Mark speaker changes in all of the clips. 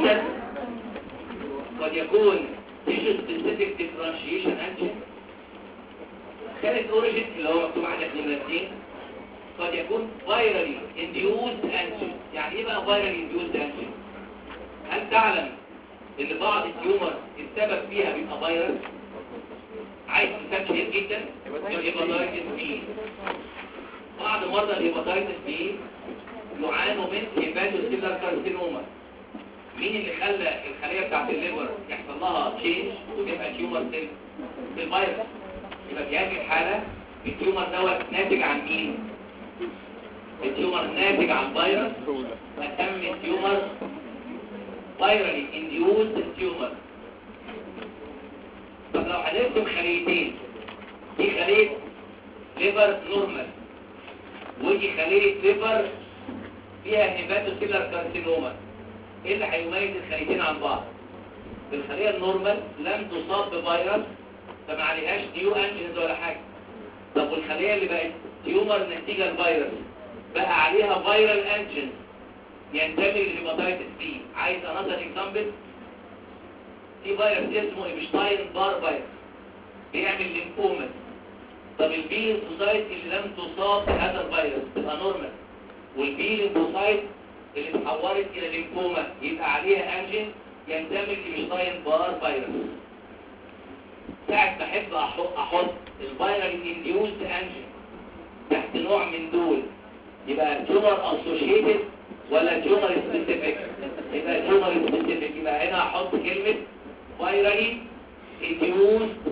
Speaker 1: انتر قد يكون تيشو سبيسيفيك ديفرنشيشن انتي كانت اوريجين اللي هو مكتوب عندك نمرتين قد يكون فايرالي انديوزد انتي يعني ايه بقى فايرالي انديوزد انتي هل تعلم ان بعض التيومر السبب فيها بيبقى فيروس عايز مثال كبير جدا الهيباتايتس بي بعض مرضى الهيباتايتس بي يعانوا من هيباتوسيلر كارسينوما مين اللي خلى الخليه بتاعت الليفر يحصل لها تشينج وتبقى تيومر سيل الفيروس يبقى في هذه الحاله التيومر دوت ناتج عن مين التيومر ناتج عن فيروس اسمي التيومر فيرالي انديوزد تيومر طب لو هنرسم خليتين دي خليه ليفر نورمال ودي خليه ليفر فيها هيباتوسيلر كارسينوما ايه اللي هيميز الخليتين عن بعض الخليه النورمال لم تصاب بفيروس فما عليهاش ديو انجنز ولا حاجه طب والخليه اللي بقت تيومر نتيجه الفيروس بقى عليها فيرال انجنز ينتمي للهيباتايتس بي عايز انظر اكزامبل في فيروس اسمه ايبشتاين بار فيروس بيعمل ليمفوما طب البي ليمفوسايت اللي لم تصاب بهذا الفيروس تبقى نورمال والبي ليمفوسايت اللي اتحولت الى ليمفوما يبقى عليها انجن ينتمي لايبشتاين بار فيروس ساعة ما احب أحط- احط الفيرال انديوزد انجن تحت نوع من دول يبقى تيومر اسوشيتد ولا تيومر سبيسيفيك يبقى تيومر سبيسيفيك يبقى هنا احط كلمة فيرالي induced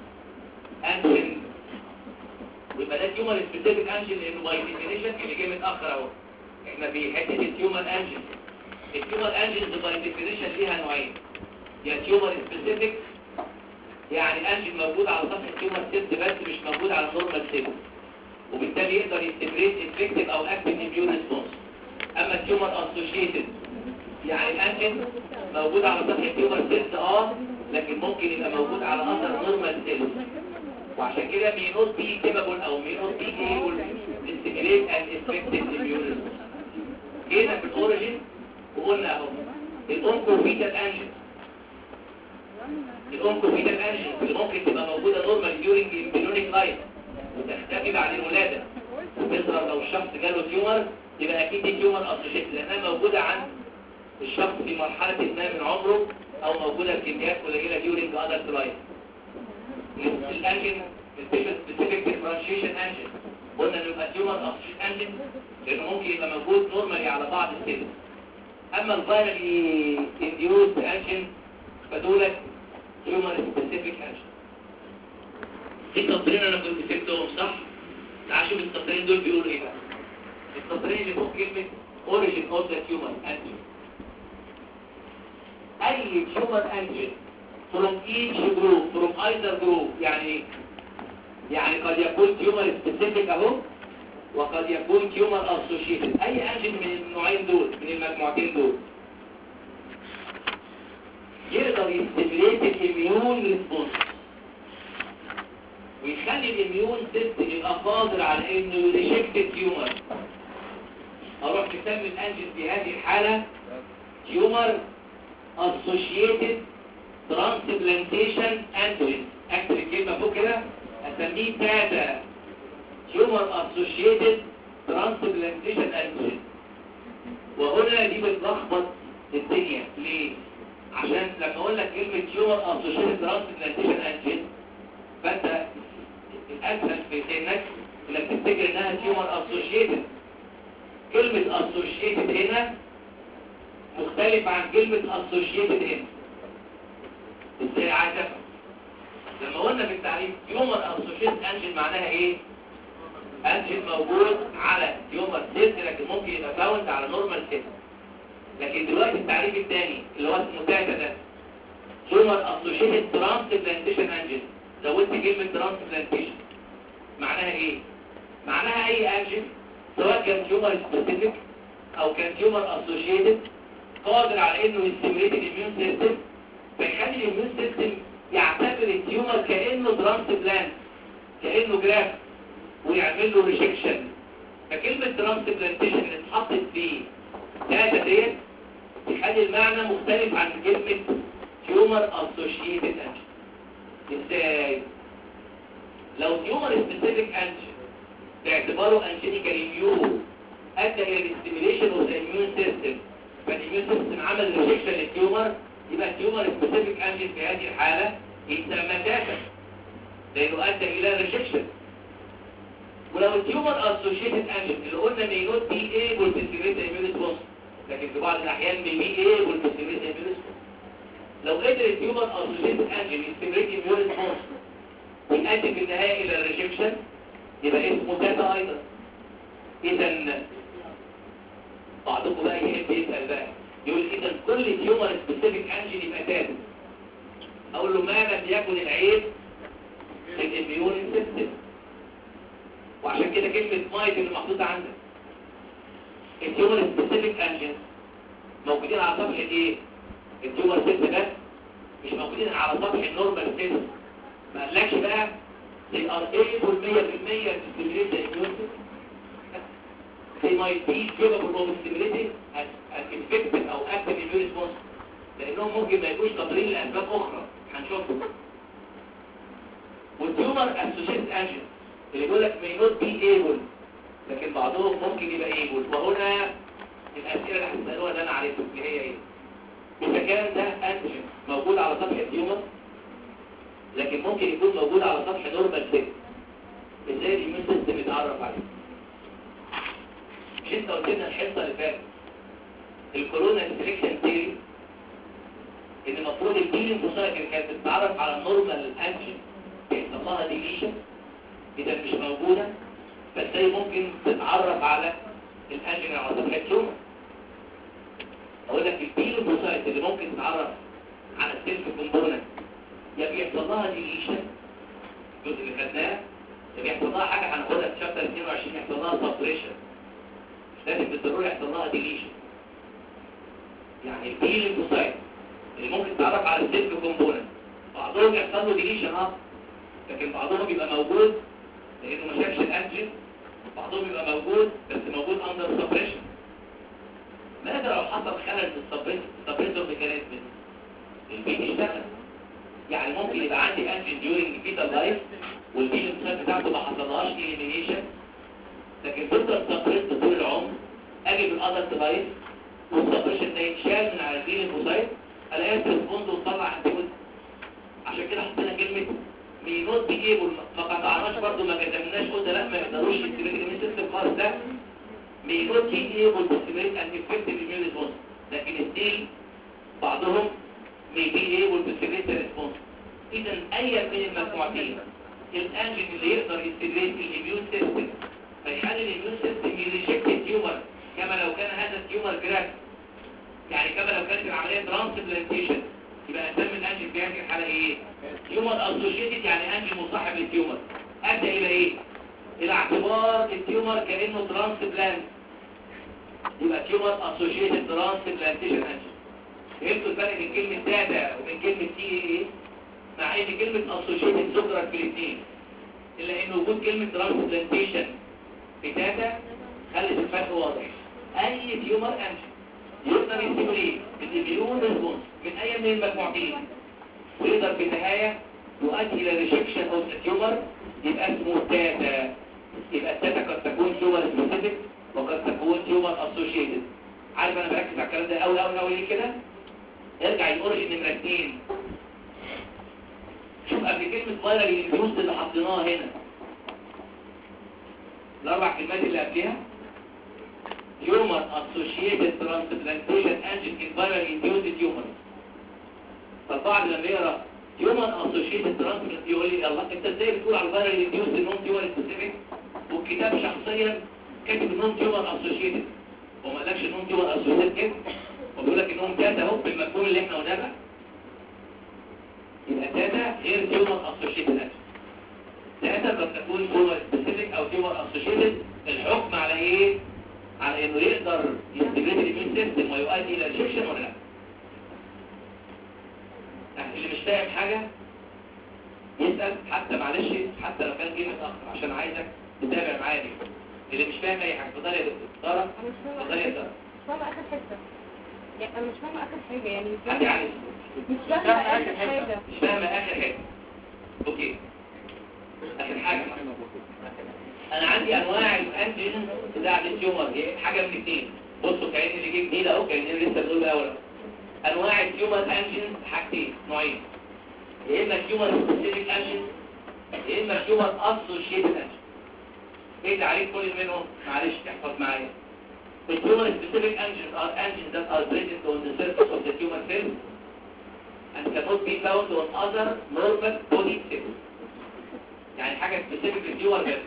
Speaker 1: انجن ويبقى ده تيومر سبيسيفيك انجن لانه باي ديفينيشن اللي جه متاخر اهو احنا في حته التيومر انجن التيومر انجن باي ديفينيشن ليها نوعين يا تيومر سبيسيفيك يعني انجن موجود على سطح التيومر سيلز بس مش موجود على النورمال سيلز وبالتالي يقدر يستمريت افكتيف او اكتف اميون ريسبونس اما التيومر اسوشيتد يعني الانجن موجود على سطح التيومر سيلز اه لكن ممكن يبقى موجود على اثر نورمال سيلز وعشان كده may not be capable او may not be able to stimulate an effective immune response جينا في الاوريجين وقلنا اهو الاونكوفيتال انجن الاونكوفيتال انجن اللي ممكن تبقى موجوده نورمال ديورنج الامبريونيك لايف وتختفي بعد الولاده وتظهر لو الشخص جاله تيومر يبقى اكيد دي تيومر اسوشيت لانها موجوده عند الشخص في مرحله ما من عمره او موجوده بكميات قليله ديورنج ادلت لايف الانجن سبيسيفيك ديفرنشيشن انجن قلنا انه يبقى تيومر اسوشيت انجن لانه ممكن يبقى موجود نورمالي على بعض السيلز اما الفيرالي انديوزد انجن فدول تيومر سبيسيفيك انجن في تقرير انا كنت سبتهم صح تعال شوف التقرير دول بيقولوا ايه بقى التقرير اللي فوق كلمه origin of the tumor antigen اي tumor antigen from each group from either group يعني ايه؟ يعني قد يكون tumor specific اهو وقد يكون tumor associated اي انجن من النوعين دول من المجموعتين دول يقدر يستميليت الاميون ريسبونس ويخلي الاميون سيستم يبقى قادر على انه يريجكت التيومر اروح مسمي الانجن في هذه الحاله تيومر associated transplantation antigen اكتب الكلمه فوق كده اسميه تاتا تيومر associated transplantation antigen وهنا دي بتلخبط الدنيا ليه عشان لما اقول لك كلمه تيومر associated transplantation antigen فانت الاسهل في ذهنك انك تفتكر انها تيومر associated كلمه associated هنا مختلف عن كلمه associated هنا ازاي عايز افهم لما قلنا في التعريف تيومر associated انجن معناها ايه انجن موجود على تيومر سيل لكن ممكن يبقى باوند على نورمال سيل لكن دلوقتي التعريف الثاني اللي هو اسمه تاتا ده تيومر associated transplantation انجن زودت كلمة ترانسبلانتيشن معناها ايه؟ معناها اي انجن سواء كان تيومر سبيسيفيك او كان تيومر اسوشيتد قادر على انه يستمريت الاميون سيستم فيخلي الاميون سيستم يعتبر التيومر كانه ترانسبلانت كانه جراف ويعمل له ريجكشن فكلمة ترانسبلانتيشن اللي اتحطت في داتا ديت تخلي المعنى مختلف عن كلمة تيومر associated antigen ازاي؟ لو تيومر سبيسيفيك انجن باعتباره انجينيكال اميون ادى الى الاستيميليشن اوف ذا اميون سيستم فالاميون سيستم عمل ريجكشن للتيومر يبقى التيومر سبيسيفيك انجن في هذه الحاله يسمى كافر لانه ادى الى ريجكشن ولو التيومر اسوشيتد انجن اللي قلنا may not be able to stimulate the immune response لكن في بعض الاحيان may be able to stimulate the immune response لو قدر التيومر اسوشيتد انجن يستمريت immune response ويؤدي في النهايه الى الريجكشن يبقى اسمه داتا ايضا اذا بعضكم بقى يحب يسال بقى يقول اذا كل تيومر سبيسيفيك انجن يبقى داتا اقول له ما لم يكن العيب في الاميون سيستم وعشان كده كلمة مايت اللي محطوطة عندك التيومر سبيسيفيك انجن موجودين على سطح ايه؟ التيومر سيست بس مش موجودين على سطح النورمال سيست ما قالكش بقى they are able 100% to stimulate the immune system they might be capable of stimulating an an effective او active immune response لانهم ممكن ما يكونوش قادرين لاسباب اخرى هنشوفها والتيومر اسوشيت انجن اللي بيقول لك may not be able لكن بعضهم ممكن يبقى able وهنا الاسئله اللي هتسالوها اللي انا عارفها اللي هي ايه اذا كان ده انجن موجود على سطح التيومر لكن ممكن يكون موجود على سطح نورمال سيل ازاي الاميون سيستم يتعرف عليه مش انت قلت لنا الحصه اللي فاتت الكورونا سيلكشن ثيري ان المفروض البيلين فوسايت اللي كانت بتتعرف على النورمال انجن بيحصل لها ديليشن اذا مش موجوده بس هي ممكن تتعرف على الانجن على سطح التيومر اقول لك البيلين فوسايت اللي ممكن تتعرف على السيلف كومبوننت يا بيحصل لها ديليشن الجزء اللي خدناه يا بيحصل لها حاجه هناخدها في شابتر 22 يحصل لها سبريشن مش لازم بالضروره يحصل لها ديليشن يعني البي ليمفوسايت اللي ممكن تتعرف على السيلف كومبوننت بعضهم يحصل له ديليشن اه لكن بعضهم بيبقى موجود لانه ما شافش الانجن بعضهم بيبقى موجود بس موجود اندر سبريشن ماذا لو حصل خلل في السبريسور ميكانيزم البي يشتغل يعني ممكن يبقى عندي انجن ديورنج فيتال لايف والبي ليمفوسايت بتاعته ما حصلهاش اليمينيشن لكن تفضل سبريست طول العمر اجي بالادلت لايف والسبريشن ده يتشال من على البي ليمفوسايت الاقيها تريسبوند وتطلع انتيبودي عشان كده حطينا كلمه مي نوت بي ايبل ما قطعناش برضه ما جزمناش قلنا لا ما يقدروش يستمروا من سيستم خالص ده مي نوت بي ايبل تو ستيميت ان افكتيف اميون ريسبونس لكن ستيل بعضهم may be able to stimulate the response اذا اي من المجموعتين الانجن اللي يقدر يستمريت الاميون سيستم فيخلي الاميون سيستم يريجكت التيومر كما لو كان هذا التيومر جراف يعني كما لو كانت العمليه ترانسبلانتيشن يبقى اسمي الانجن في هذه الحاله ايه تيومر اسوشيتد يعني انجن مصاحب للتيومر ادى الى ايه الى اعتبار التيومر كانه ترانسبلانت يبقى تيومر اسوشيتد ترانسبلانتيشن انجن فهمتوا الفرق بين كلمة داتا وبين كلمة تي ايه مع ان كلمة اسوشيتد ذكرت في الاثنين الا ان وجود كلمة ترانسبلانتيشن في داتا خلت الفرق واضح اي تيومر انجن يقدر يستمريت الاميون ريسبونس من اي من المجموعتين ويقدر في النهاية يؤدي الى ريجكشن اوف التيومر يبقى اسمه داتا يبقى الداتا قد تكون تيومر سبيسيفيك وقد تكون تيومر اسوشيتد عارف انا بركز على الكلام ده قوي قوي قوي ليه كده ارجع الاوريجن نمره 2 شوف قبل كلمه فايرال انفيوز اللي حطيناها هنا الاربع كلمات اللي قبلها human associated transplantation agent in viral induced tumors فالبعض لما يقرا human associated transplant يقول لي الله انت ازاي بتقول على الفيرال induced non tumor specific والكتاب شخصيا كاتب non tumor associated وما قالكش انهم تيومر اسوسيت كده وبيقول لك انهم تاتا اهو بالمفهوم اللي احنا قلناه يبقى تاتا غير تيومر اسوشيتد تاتا قد تكون تيومر سبيسيفيك او تيومر اسوشيتد الحكم على ايه على انه يقدر يستجيب الاميون سيستم ويؤدي الى ريجكشن ولا لا اللي مش فاهم حاجه يسال حتى معلش حتى لو كان جه متاخر عشان عايزك تتابع معايا دي اللي مش فاهم اي حاجه اتفضلي يا دكتور ساره اتفضلي يا ساره
Speaker 2: بابا اخر حصه يعني انا مش فاهمه اخر حاجه يعني مش
Speaker 1: حد
Speaker 2: فاهمه
Speaker 1: يعني
Speaker 2: مش فاهمه اخر حاجه
Speaker 1: مش فاهمة آخر حاجة اوكي آخر حاجة انا عندي انواع الانجين بتاع التيومر دي حاجة من الاثنين بصوا كأن اللي جه جديد اهو كأن لسه بنقول الاول انواع التيومر انجين حاجتين نوعين يا اما تيومر سبيسيفيك انجين يا اما تيومر اسوشيتد انجين ايه اللي عليك كل منهم معلش احفظ معايا The tumor specific engines are engines that are present on the surface of the tumor cell and cannot be found on other normal body cells. يعني حاجة specific للتيومر بس.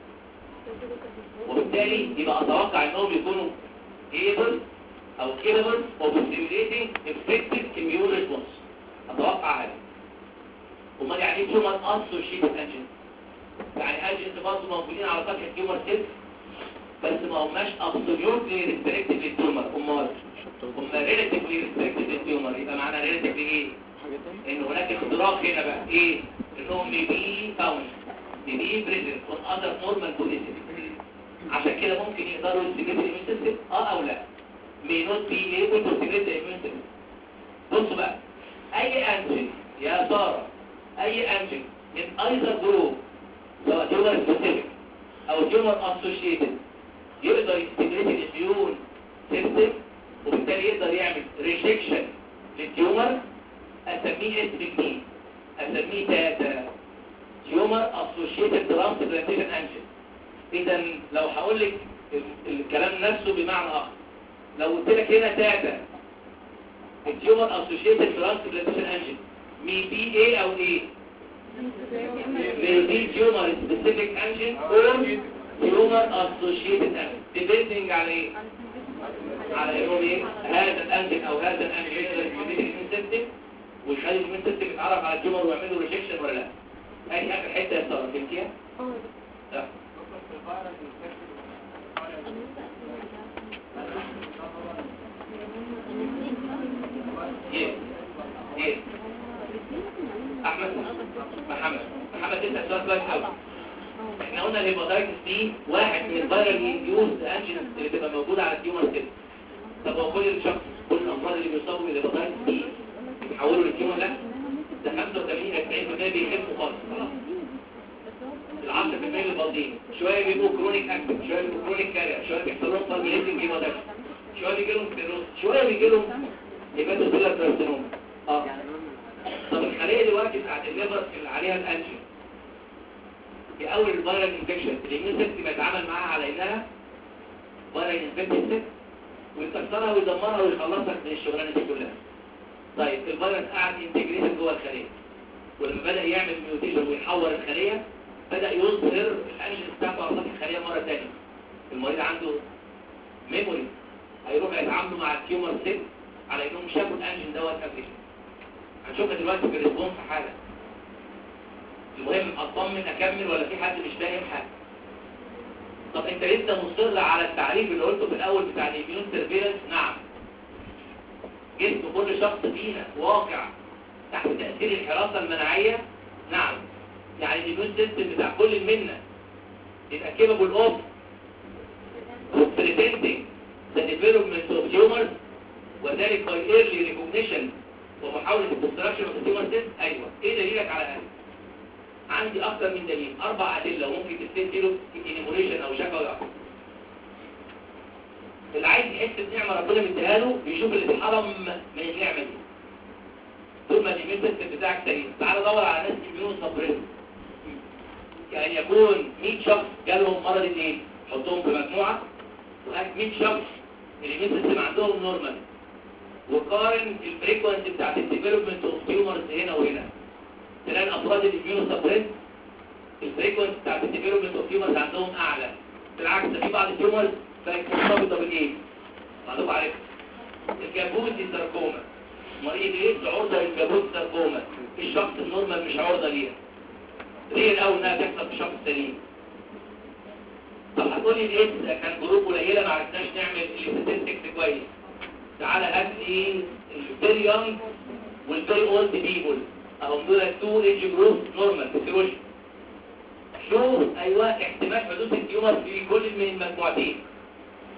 Speaker 1: وبالتالي يبقى اتوقع انهم يكونوا able او capable of stimulating effective immune response. اتوقع هذا. امال يعني ايه tumor associated engine؟ يعني agent برضه موجودين على سطح التيومر سيل بس ما هماش absolutely restricted للتيومر امال هم relatively restricted للتيومر يبقى معنى relatively ايه؟ ان هناك اختراق هنا بقى ايه؟ انهم بي فاوند بي بريزنت اون اذر نورمال بوليسيس عشان كده ممكن يقدروا يستجيبوا الاميون سيستم اه او لا may not be able to stimulate the immune system بصوا بقى اي انجن يا ساره اي انجن in either group سواء تيومر سبيسيفيك او تيومر اسوشيتد يقدر يستمريت الاميون سيستم وبالتالي يقدر يعمل ريجكشن للتيومر اسميه اسم جديد اسميه تاتا تيومر اسوشيتد ترانسبلانتيشن انجن اذا لو هقول لك ال- الكلام نفسه بمعنى اخر لو قلت لك هنا تاتا التيومر اسوشيتد ترانسبلانتيشن انجن مي بي ايه او ايه may be tumor specific engine or tumor associated engine depending على ايه على انهم ايه هذا الانجن او هذا الانجن يقدر يمدد الامين سيستم ويخلي الامين سيستم يتعرف على التيومر ويعمل له ريجكشن ولا لا ادي اخر حته يا ساره فهمتيها؟
Speaker 2: اه
Speaker 1: لا ايه ايه احمد محمد محمد انت سؤال كويس قوي احنا قلنا الهيباتايتس دي واحد من الفيرال يوز انجنز اللي بتبقى موجوده على التيومر سيل طب هو كل الشخص كل الامراض اللي بيصابوا بالهيباتايتس دي بيتحولوا للتيومر لا ده 85 90% بيخفوا خالص خلاص ال 10% اللي فاضيين شويه بيبقوا كرونيك اكتف شويه بيبقوا كرونيك كارير شويه بيحصل لهم فالميليتنج هيباتايتس شويه بيجي لهم سيروس شويه بيجي لهم هيباتوسيلر كارسينوما اه طب الخليه دلوقتي بتاعت الليفر اللي عليها الانجين في اول الفيرال انفكشن الاميون سيستم يتعامل معاها على انها فيرال انفكشن ويكسرها ويدمرها ويخلصك من الشغلانه دي كلها طيب الفيروس قاعد انتجريتد جوه الخليه ولما بدا يعمل ميوتيشن ويحور الخليه بدا يظهر الانجين بتاعته على سطح الخليه مره ثانيه المريض عنده ميموري هيروح يتعاملوا مع التيومر سيل على انهم شافوا الانجين دوت قبل كده هنشوفها دلوقتي في الريسبونس حالا المهم اطمن اكمل ولا في حد مش فاهم حاجه طب انت لسه مصر على التعريف اللي قلته في الاول بتاع الاميون سيرفيلنس نعم جسم كل شخص فينا واقع تحت تاثير الحراسه المناعيه نعم يعني الاميون سيستم بتاع كل منا يبقى كيبل اوف preventing the development of tumors وذلك by early recognition ومحاولة الدستراكشن اوف التيومر سيل ايوه ايه دليلك على هذا عندي اكتر من دليل اربع ادله وممكن تستنتجوا انيموليشن او شكوى واحد اللي عايز يحس بنعمه ربنا مديها له بيشوف اللي اتحرم من النعمه دي طول ما الاميون سيستم بتاعك سليم تعال دور على ناس اميون سبريس يعني يكون 100 شخص جالهم مرض الايه حطهم في مجموعه وهات 100 شخص الاميون سيستم عندهم نورمال وقارن الفريكونسي بتاعت الديفلوبمنت اوف تيومرز هنا وهنا تلاقي الافراد الاميونو سبريس الفريكونسي بتاعت الديفلوبمنت اوف تيومرز عندهم اعلى بالعكس في بعض التيومرز بقت مرتبطه بالايه؟ معروف عليك الجابوزي ساركوما مريض ايه عرضه للجابوزي ساركوما الشخص النورمال مش عرضه ليها ليه الاول انها تحصل في شخص سليم طب هتقولي الايدز كان جروب قليله ما عرفناش نعمل الاستاتستكس كويس تعالى هات لي الفيري يونج والفيري اولد بيبول اهم دول تو ايج جروب نورمال فيسيولوجي شوف ايوه احتمال حدوث التيومر في كل من المجموعتين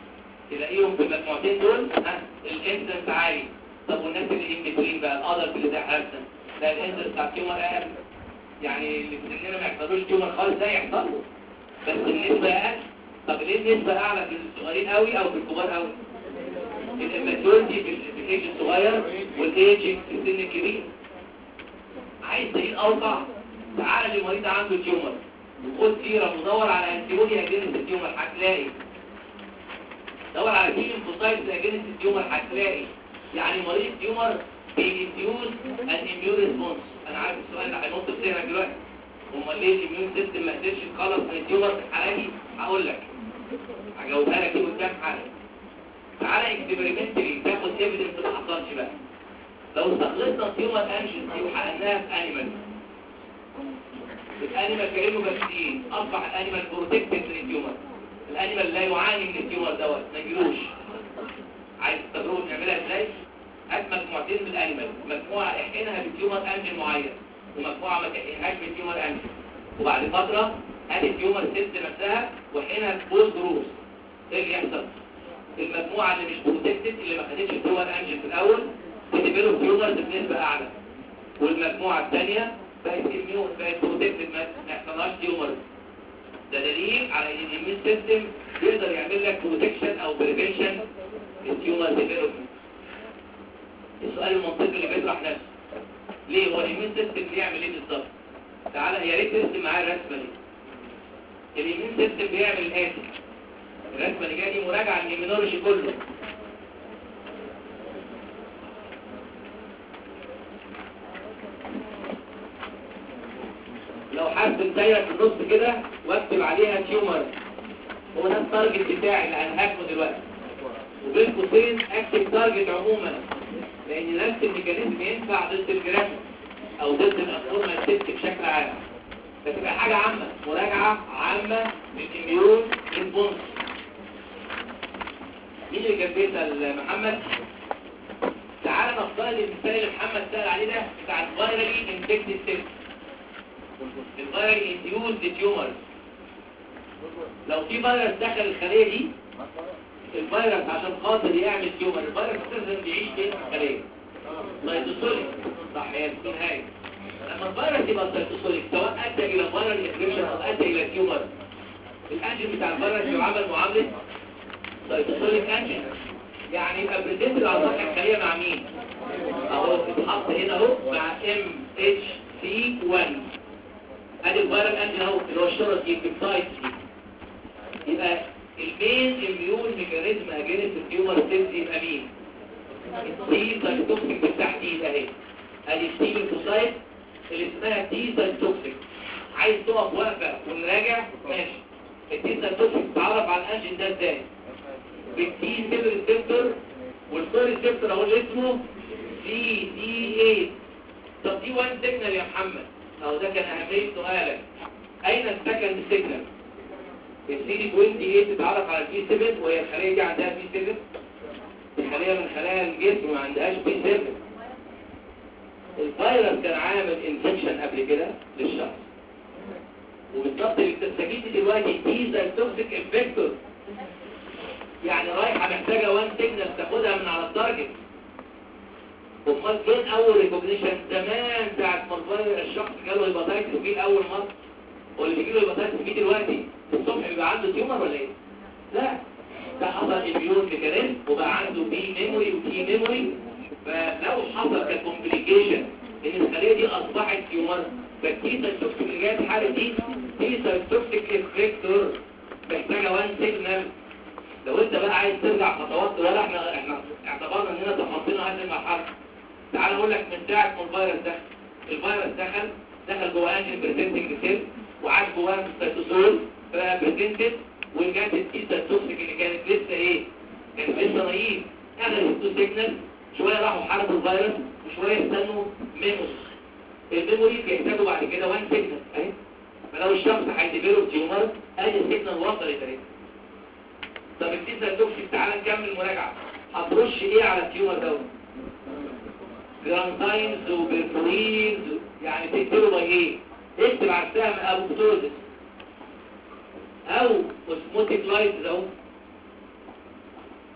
Speaker 1: تلاقيهم في المجموعتين دول ها الانسنس عالي طب والناس اللي ان بتوين بقى الادلت اللي ده حسن لا الانسنس بتاع التيومر اقل يعني اللي في سننا ما يحصلوش تيومر خالص ده يحصل له بس النسبه اقل طب ليه النسبه اعلى في الصغيرين قوي او في الكبار قوي الماتوريتي في ال- في الايج الصغير والايج في السن الكبير عايز دليل اوقع تعال لمريض عنده تيومر وخد سيرة ودور على انتيبودي اجينست التيومر هتلاقي دور على تي انفوسايتس اجينست التيومر هتلاقي يعني مريض التيومر بيديوز ان اميون ريسبونس انا عارف السؤال اللي هينط في ذهنك دلوقتي امال ليه الاميون سيستم ما قدرش يتخلص من التيومر في الحاله دي هقول لك هجاوبها لك دي قدام حاله تعالى اكسبيرمنتلي تاخد ايفيدنس ما حصلش بقى لو استخلصنا التيومر انجنز دي وحقناها في انيمال الانيمال كانه فاكسين اصبح الانيمال بروتكتد من التيومر الانيمال لا يعاني من التيومر دوت ما يجيلوش عايز تجربه نعملها ازاي هات مجموعتين من الانيمال مجموعه احقنها بتيومر انجن معين ومجموعه ما تحقنهاش بتيومر انجن وبعد فتره هات التيومر سيلز نفسها واحقنها بوز جروبس ايه اللي يحصل المجموعه اللي مش بروتكتد اللي ما خدتش التيومر انجن في الاول بتديفلوب تيومرز بنسبه اعلى والمجموعه الثانيه بقت اميون بقت بروتكتد ما يحصلهاش تيومر ده دليل على ان الاميون سيستم يقدر يعمل لك بروتكشن او بريفنشن للتيومر ديفلوبمنت السؤال المنطقي اللي بيطرح نفسه ليه هو الاميون سيستم بيعمل ايه بالظبط تعالى يا ريت ترسم معايا الرسمه دي الاميون سيستم بيعمل الاتي الرسمه اللي جايه دي مراجعه للاميونولوجي كله لو حاسب دايره في النص كده واكتب عليها تيومر هو ده التارجت بتاعي اللي هنهاجمه دلوقتي وبين قوسين اكتب تارجت عموما لان نفس الميكانيزم ينفع ضد الجرام او ضد الانفورما الست بشكل عام فتبقى حاجه عامه مراجعه عامه للاميون ريسبونس مين اللي كان بيسال محمد تعالى نفترض المثال اللي محمد سال عليه ده بتاع الفايرالي انفكتد سيل الفيروس انديوز تيومر لو في فيروس دخل الخليه دي الفيروس عشان خاطر يعمل تيومر الفيروس لازم بيعيش فين في الخليه سيتوسوليك صح يا في النهايه لما الفيروس يبقى سيتوسوليك سواء ادى الى فيرال انفكشن او ادى الى تيومر الانجن بتاع الفيروس يعامل معامله سيتوسوليك انجن يعني يبقى بريزنت على سطح الخليه مع مين اهو اتحط هنا اهو مع ام اتش سي 1 ادي الفيرال انجن اهو اللي هو الشرط دي البيبتايد دي يبقى المين اميون ميكانيزم اجينست التيومر سيلز يبقى مين التي سايتوكسيك بالتحديد اهي ادي التي ليمفوسايت اللي اسمها تي سايتوكسيك عايز تقف واقفه ونراجع ماشي التي سايتوكسيك تتعرف على الانجن ده ازاي بالتي سيل ريسبتور والفور ريسبتور اهو اللي اسمه سي دي 8 طب دي وان سيجنال يا محمد اهو ده كان اهميه سؤالك اين السكند سيجنال السي دي 28 تتعرف على البي 7 وهي الخليه دي عندها بي 7 الخليه من خلايا الجسم ما عندهاش بي 7 الفيروس كان عامل انفكشن قبل كده للشخص وبالظبط اللي بتستجيب دلوقتي دي زي التوكسيك انفكتور يعني رايحه محتاجه وان سيجنال تاخدها من على التارجت امال فين اول ريكوجنيشن زمان ساعه ما الفيروس الشخص جاله هيباتايتس بي اول مره هو اللي بيجي له هيباتايتس بي دلوقتي الصبح بيبقى عنده تيومر ولا ايه لا ده حصل اميون ميكانيزم وبقى عنده بي ميموري وتي ميموري فلو حصل ككومبليكيشن ان الخليه دي اصبحت تيومر فالتي سايتوكسيك اللي جايه في الحاله دي تي سايتوكسيك افكتور محتاجه وان سيجنال لو انت بقى عايز ترجع خطوات ولا احنا احنا اعتبرنا اننا تخطينا هذه المرحله تعال اقول لك من ساعه ما الفيروس دخل الفيروس دخل دخل جوه انجن بريزنتنج سيل وعاش جواه السيتوسول بقى بريزنتد وجات التيتا التوكسيك اللي كانت لسه ايه كانت لسه نايم اخذ التو سيجنال شويه راحوا حاربوا الفيروس وشويه استنوا ميموس الميموري بيحتاجوا بعد كده وان سيجنال اهي فلو الشخص هيديفلوب تيومر ادي السيجنال وصلت اهي طب التيتا التوكسيك تعالى نكمل مراجعه هترش ايه على التيومر دوت جرانتاينز وبرفورينز يعني تكتبه باي ايه اكتب على السهم ابوبتوزس او اوسموتيك لايتس اهو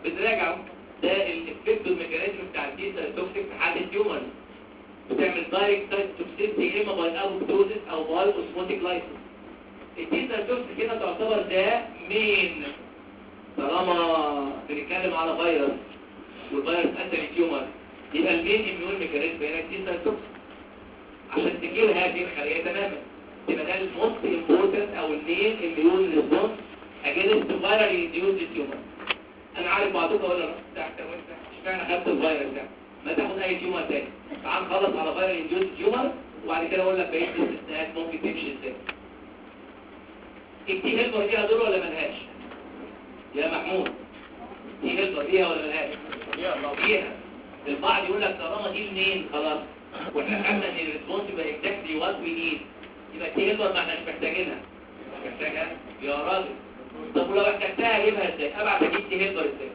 Speaker 1: بنراجع اهو. ده الافكت والميكانيزم بتاع الديتا توكسيك في حاله التيومر بتعمل دايركت سايت توكسيستي يا اما باي ابوبتوزيس او باي اوسموتيك لايسيس الديتا توكسيك هنا تعتبر ده مين طالما بنتكلم على فيروس والفيروس قتل التيومر يبقى المين اميون ميكانيزم هنا الديتا توكسيك عشان تجيب هذه الخليه تماما يبقى ده الموست امبورتنت او المين اميون ريسبونس اجينست فيرال انديوز تيومر انا عارف بعضكم ولا لا بتاع وانت اشمعنى خدت الفيروس ده ما تاخد اي تيومر تاني تعال نخلص على فيرال انديوز تيومر وبعد كده اقول لك بقيه الاستثناءات ممكن تمشي ازاي التي هيلبر ليها دور ولا ملهاش يا محمود تي هيلبر ليها ولا ملهاش فيها البعض يقول لك طالما دي منين خلاص واحنا خدنا ان الريسبونس يبقى اكزاكتلي وات وي نيد يبقى تي هيلبر ما احناش محتاجينها مش محتاجها يا راجل طب ولو احتجتها اجيبها ازاي ابعت اجيب تي هيلبر ازاي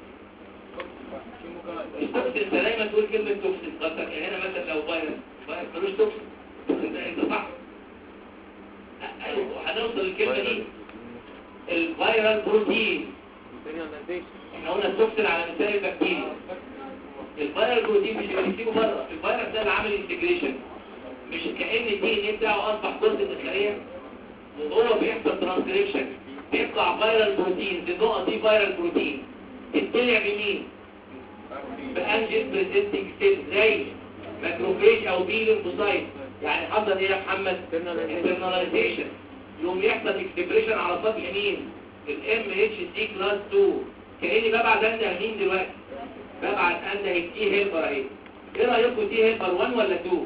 Speaker 1: مش توكسين انت دايما تقول كلمه توكسين قصدك يعني هنا مثلا لو فيروس فيروس ملوش توكسين بس انت انت صح ايوه هنوصل للكلمه دي الفيرال بروتين احنا قلنا التوكسين على مثال البكتيريا الفيرال بروتين مش اللي بنكتبه بره الفيروس ده اللي عامل انتجريشن مش كأن الدي ان ايه بتاعه اصبح جزء من الخليه وهو بيحصل ترانسكريبشن بيطلع فيرال بروتين النقط دي فيرال بروتين تتبلع بمين؟ بانجين بريزنتنج سيل زي ماكروفيج او بي ليمفوسايت يعني حصل ايه يا محمد؟ انترناليزيشن يقوم يحصل اكسبريشن على سطح مين؟ الام اتش سي كلاس 2 كاني ببعت انده مين دلوقتي؟ ببعت انده التي هيلبر اهي ايه رايكم تي هيلبر 1 ولا 2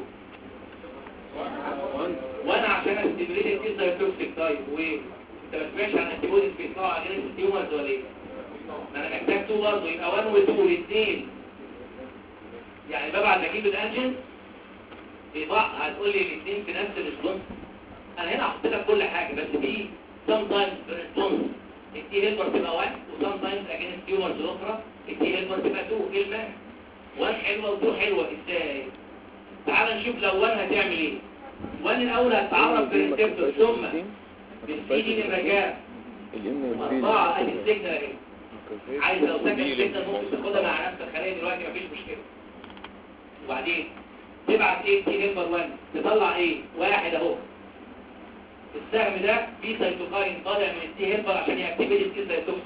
Speaker 1: وانا عشان استمريت التي سايتوكسيك تايب وايه انت ما سمعتش عن انتيبوديز بيطلعوا علينا التيومرز ولا ايه ما انا محتاج 2 برضه يبقى 1 و 2 الاثنين يعني ببعت اجيب الانجن يبقى هتقول لي الاثنين في نفس الريسبونس انا هنا حطيت لك كل حاجه بس في sometimes ريسبونس التي هيلبر تبقى 1 وسامتايمز اجينست تيومرز الاخرى التي هيلبر تبقى 2 ايه المانع 1 حلوه و2 حلوه ازاي تعال نشوف لو 1 هتعمل ايه 1 الاول هتتعرف بالريسبتور ثم بالسي دي نمرة
Speaker 3: الام
Speaker 1: أربعة أدي السيجنال أهي عايز لو سكت السيجنال ممكن تاخدها مع نفس الخلية دلوقتي مفيش مشكلة وبعدين تبعت ايه تي هيلبر 1 تطلع ايه واحد اهو السهم ده فيه سيتوكاين طالع من التي هيلبر عشان يأكتيفيت التي سيتوكس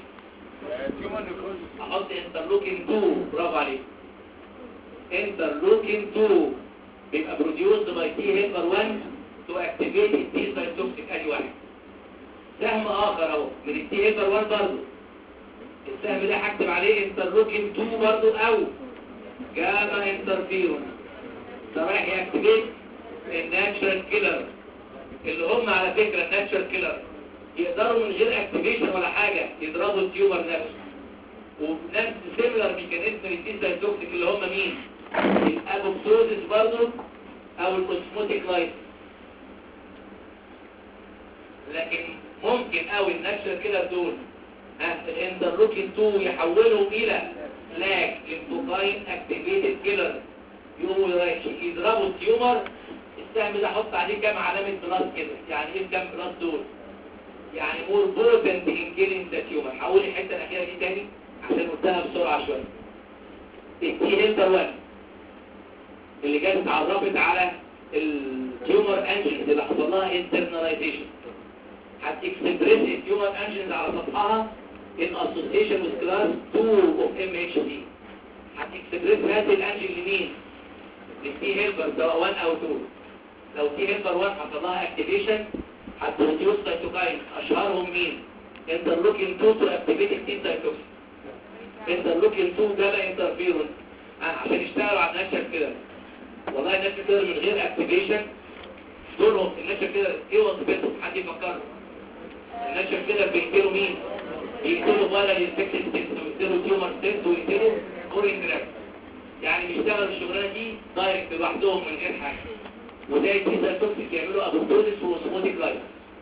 Speaker 1: احط انترلوكين 2 برافو عليك انترلوكين 2 بيبقى بروديوسد باي تي هيلبر 1 تو اكتيفيت التي سيتوكسيك ادي واحد سهم اخر اهو من التي هيلبر 1 برضه السهم ده هكتب عليه انترلوكين 2 برضه او جاما انترفيرون ده رايح ياكتيفيت الناتشرال كيلر اللي هم على فكرة الناتشرال كيلر يقدروا من غير اكتيفيشن ولا حاجة يضربوا التيومر نفسه وبنفس سيميلر ميكانيزم للتيسا توكسيك اللي هم مين الابوبتوزيس برضه او الاوسموتيك لايت لكن ممكن قوي الناتشرال كيلر دول ها الانترلوكين 2 يحولهم الى لاك ليمفوكاين اكتيفيتد كيلر يقوموا يضربوا التيومر السهم ده احط عليه كام علامه بلس كده يعني ايه كام بلس دول يعني مور بوتنت ان كيلينج ذا تيومر حول الحته الاخيره دي تاني عشان قلتها بسرعه شويه التي هيلبر 1 اللي جت اتعرفت على التيومر انجنز اللي حصل لها انترناليزيشن هتكسبريس التيومر انجنز على سطحها in association with class 2 of MHC هتكسبريس هذه الانجن لمين؟ للتي هيلبر سواء 1 او 2 لو تي هيلبر 1 حصل لها اكتيفيشن هتبروديوس سايتوكاين اشهرهم مين؟ انترلوكين 2 تو اكتيفيت التي سايتوكسين انترلوكين 2 ده بقى انترفيرون عشان يشتغلوا على النشر كده والله النشر كده من غير اكتيفيشن دورهم النشر كده ايه وظيفتهم حد يفكر النشر كده بيقتلوا مين؟ بيقتلوا ولا الانفكشن سيلز ويقتلوا تيومر سيلز ويقتلوا كورين جراف يعني بيشتغلوا الشغلانه دي دايركت لوحدهم من غير حاجه وده التيزا توكسيك يعملوا ابوبتوزيس وسموتيك لايف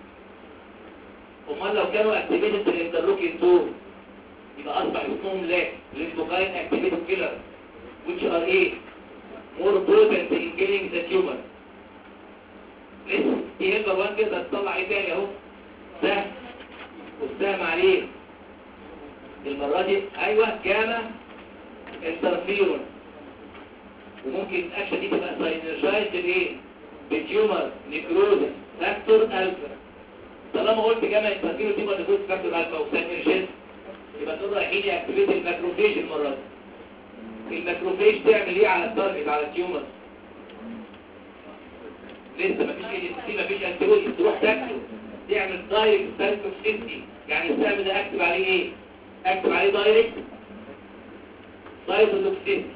Speaker 1: امال لو كانوا اكتيفيتد بالانترلوكين 2 يبقى اصبح اسمهم لاك ليمفوكاين اكتيفيتد كيلر which are ايه more potent in killing the tumor لسه دي هيلبر 1 كده تطلع ايه تاني اهو سهم والسهم عليه المرة دي ايوه جاما انترفيرون وممكن الاكشن دي تبقى ساينرجايز بايه بتيومر نيكروزس فاكتور الفا طالما قلت جاما انترفيرون تيومر نيكروزس فاكتور الفا وساينرجايز يبقى دول رايحين ياكتيفيت الماكروفيج المرة دي الماكروفيج تعمل ايه على التارجت على التيومر لسه مفيش اي سي مفيش انتيبودي تروح تاكله تعمل دايركت سايتوكسيستي يعني السهم ده اكتب عليه ايه اكتب عليه دايركت سايتوكسيستي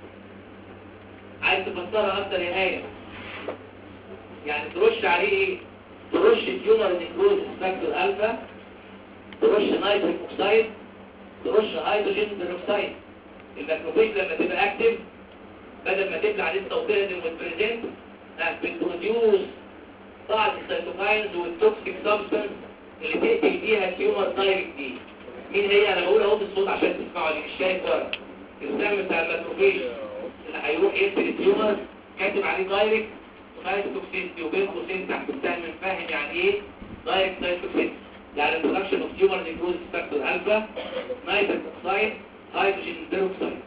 Speaker 1: عايز تفسرها اكتر يا ايه يعني ترش عليه ايه ترش تيومر نيكروز فاكتور الفا ترش نيتريك اوكسايد ترش هيدروجين بيروكسايد الماكروفيج لما تبقى اكتف بدل ما تبلع عليه التوطيه دي وتبريزنت بتبروديوس بعض السيتوكاينز والتوكسيك سبستانس اللي تقتل بيها التيومر دايركت دي مين هي انا بقول اهو بالصوت عشان تسمعوا اللي مش شايف ورا السهم بتاع الماكروفيج اللي هيروح يقتل التيومر كاتب عليه دايركت سايتوكسيستي وبين قوسين تحت السهم فاهم يعني ايه دايركت سايتوكسيستي يعني برودكشن اوف تيومر نيكروز فاكتور الفا نيتريك اوكسايد هيدروجين بيروكسايد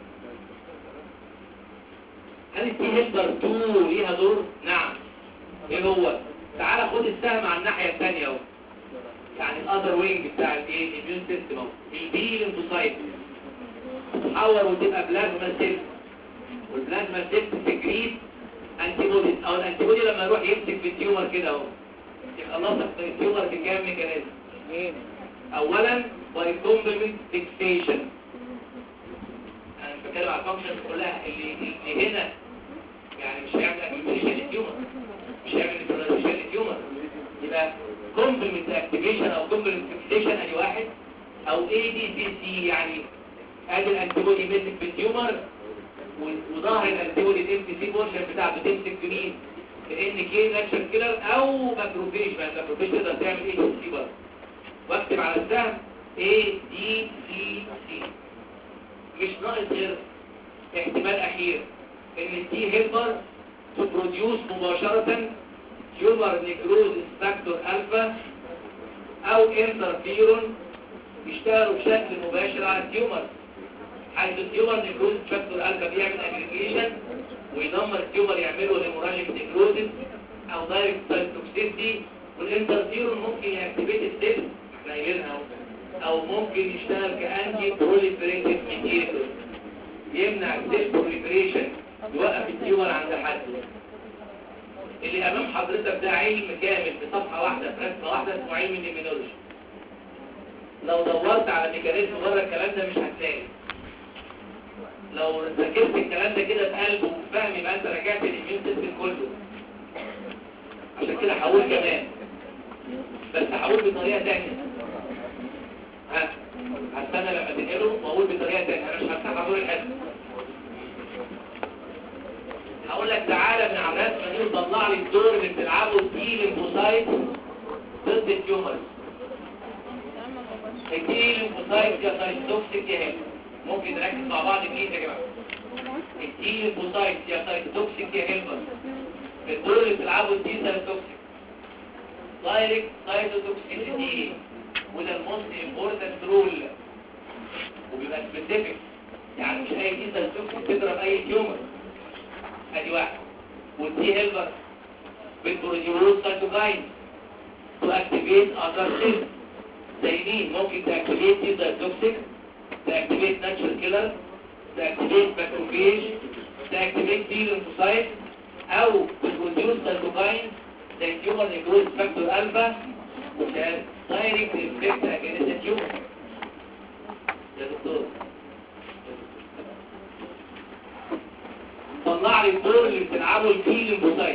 Speaker 1: هل التي هيلبر 2 ليها دور؟ نعم ايه هو؟ تعال خد السهم على الناحية الثانية اهو يعني الاذر وينج بتاع الايه الاميون سيستم اهو البي ليمفوسايت تتحور وتبقى بلازما سيل والبلازما سيل تسكريت انتي بوديز او الانتي بودي لما يروح يمسك في التيومر كده اهو يبقى لاصق في التيومر بكام ميكانيزم اولا باي كومبلمنت فيكسيشن انا مش بتكلم على الفانكشنز كلها اللي اللي هنا يعني مش هيعمل اكتيفيشن للتيومر مش هيعمل نيوتراليزيشن للتيومر يبقى كومبلمنت اكتيفيشن او كومبلمنت فيكسيشن ادي واحد او اي دي سي سي يعني ادي الانتيبودي مسك في التيومر و- وظهر الانتيبودي الام تي سي بورشن بتاعته تمسك في مين؟ في ان كي ناتشر كيلر او ماكروفيج ما الماكروفيج تقدر تعمل اي دي سي برضه واكتب على السهم اي دي سي سي مش ناقص غير احتمال اخير ان التي هيلبر تبروديوس مباشرة تيومر نيكروز فاكتور الفا او انترفيرون يشتغلوا بشكل مباشر على التيومر حيث التيومر نيكروز فاكتور الفا بيعمل اجريجيشن ويدمر التيومر يعمله هيموراجيك نيكروزيس او دايركت سايتوكسيستي والانترفيرون ممكن ياكتيفيت السيل احنا قايلينها اهو او ممكن يشتغل كانتي بروليفريتيف ميديتور يمنع السيل بروليفريشن يوقف التيومر عند حد اللي امام حضرتك ده علم كامل في صفحه واحده في رسمه واحده اسمه علم النيمينولوجي لو دورت على ميكانيزم بره الكلام ده مش هتلاقي لو ذاكرت الكلام ده كده بقلب وفهم يبقى انت رجعت الاميون سيستم كله عشان كده هقول كمان بس هقول بطريقه ثانيه ها هستنى لما تنقله واقول بطريقه ثانيه انا مش هفتح دور الحزب هقول لك تعالى من على الرسمه دي وطلع لي الدور اللي بتلعبه التي ليمفوسايت ضد التيومرز التي ليمفوسايت يا سايتوكسيك يا هيلث ممكن نركز مع بعض بليز يا جماعه التي ليمفوسايت يا سايتوكسيك يا هيلث الدور اللي بتلعبه التي سايتوكسيك دايركت سايتوتوكسيسيتي وده الموست امبورتنت رول وبيبقى سبيسيفيك يعني مش اي تي سايتوكسيك تضرب اي تيومر ادي واحد والتي هيلبر بالبروتيولوز سايتوكاين تو اكتيفيت اذر سيلز زي مين ممكن تاكتيفيت تي سايتوكسيك تاكتيفيت ناتشرال كيلر تاكتيفيت ماكروفيج تاكتيفيت تي ليمفوسايت او بالبروتيولوز سايتوكاين زي تيومر نيكروز فاكتور الفا وده دايركت افكت اجينست التيومر يا دكتور طلع لي الدور اللي بتلعبه التي ليمفوسايت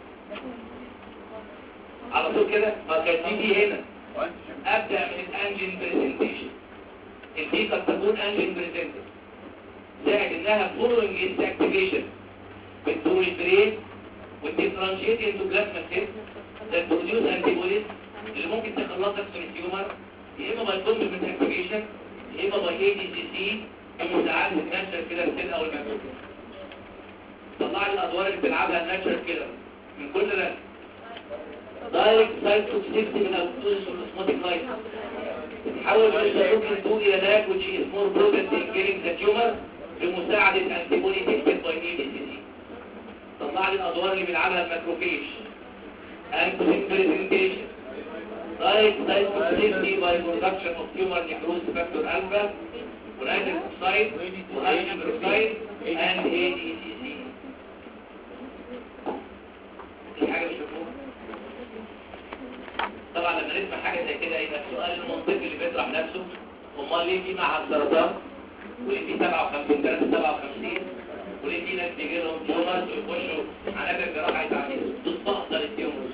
Speaker 1: على طول كده ما كانت دي دي هنا ابدا من الانجين بريزنتيشن الدي قد تكون انجين بريزنتد زائد انها فولوينج اتس اكتيفيشن بتبريد وتديفرنشيت انتو بلازما سيل that produce antibodies اللي ممكن تخلصك من التيومر يا اما باي كومبلمنت اكتيفيشن يا اما باي اي دي سي سي بمساعده الناتشرال كيلر سيل او الماكروفيج طلع لي الادوار اللي بتلعبها الناتشرال كيلر من كل رسم دايركت سايتوكسيستي من البروتوز والاسموتيك لايت حول الشيوخ تو الى ذاك which is more potent in killing the tumor بمساعدة antibody tested by ADCC طلع لي الادوار اللي بيلعبها الماكروفيج antigen presentation right cytotoxicity by production of tumor necrosis factor alpha ونيتريك oxide وهيدروجين peroxide and ADCC دي حاجة مش مفهومة طبعا لما نسمع حاجة زي كده يبقى السؤال المنطقي اللي بيطرح نفسه امال ليه في معهد سرطان وليه في 57 3 57 وليه في ناس بيجي لهم تيومرز ويخشوا عنابر الجراحة يتعملوا تستأصل التيومرز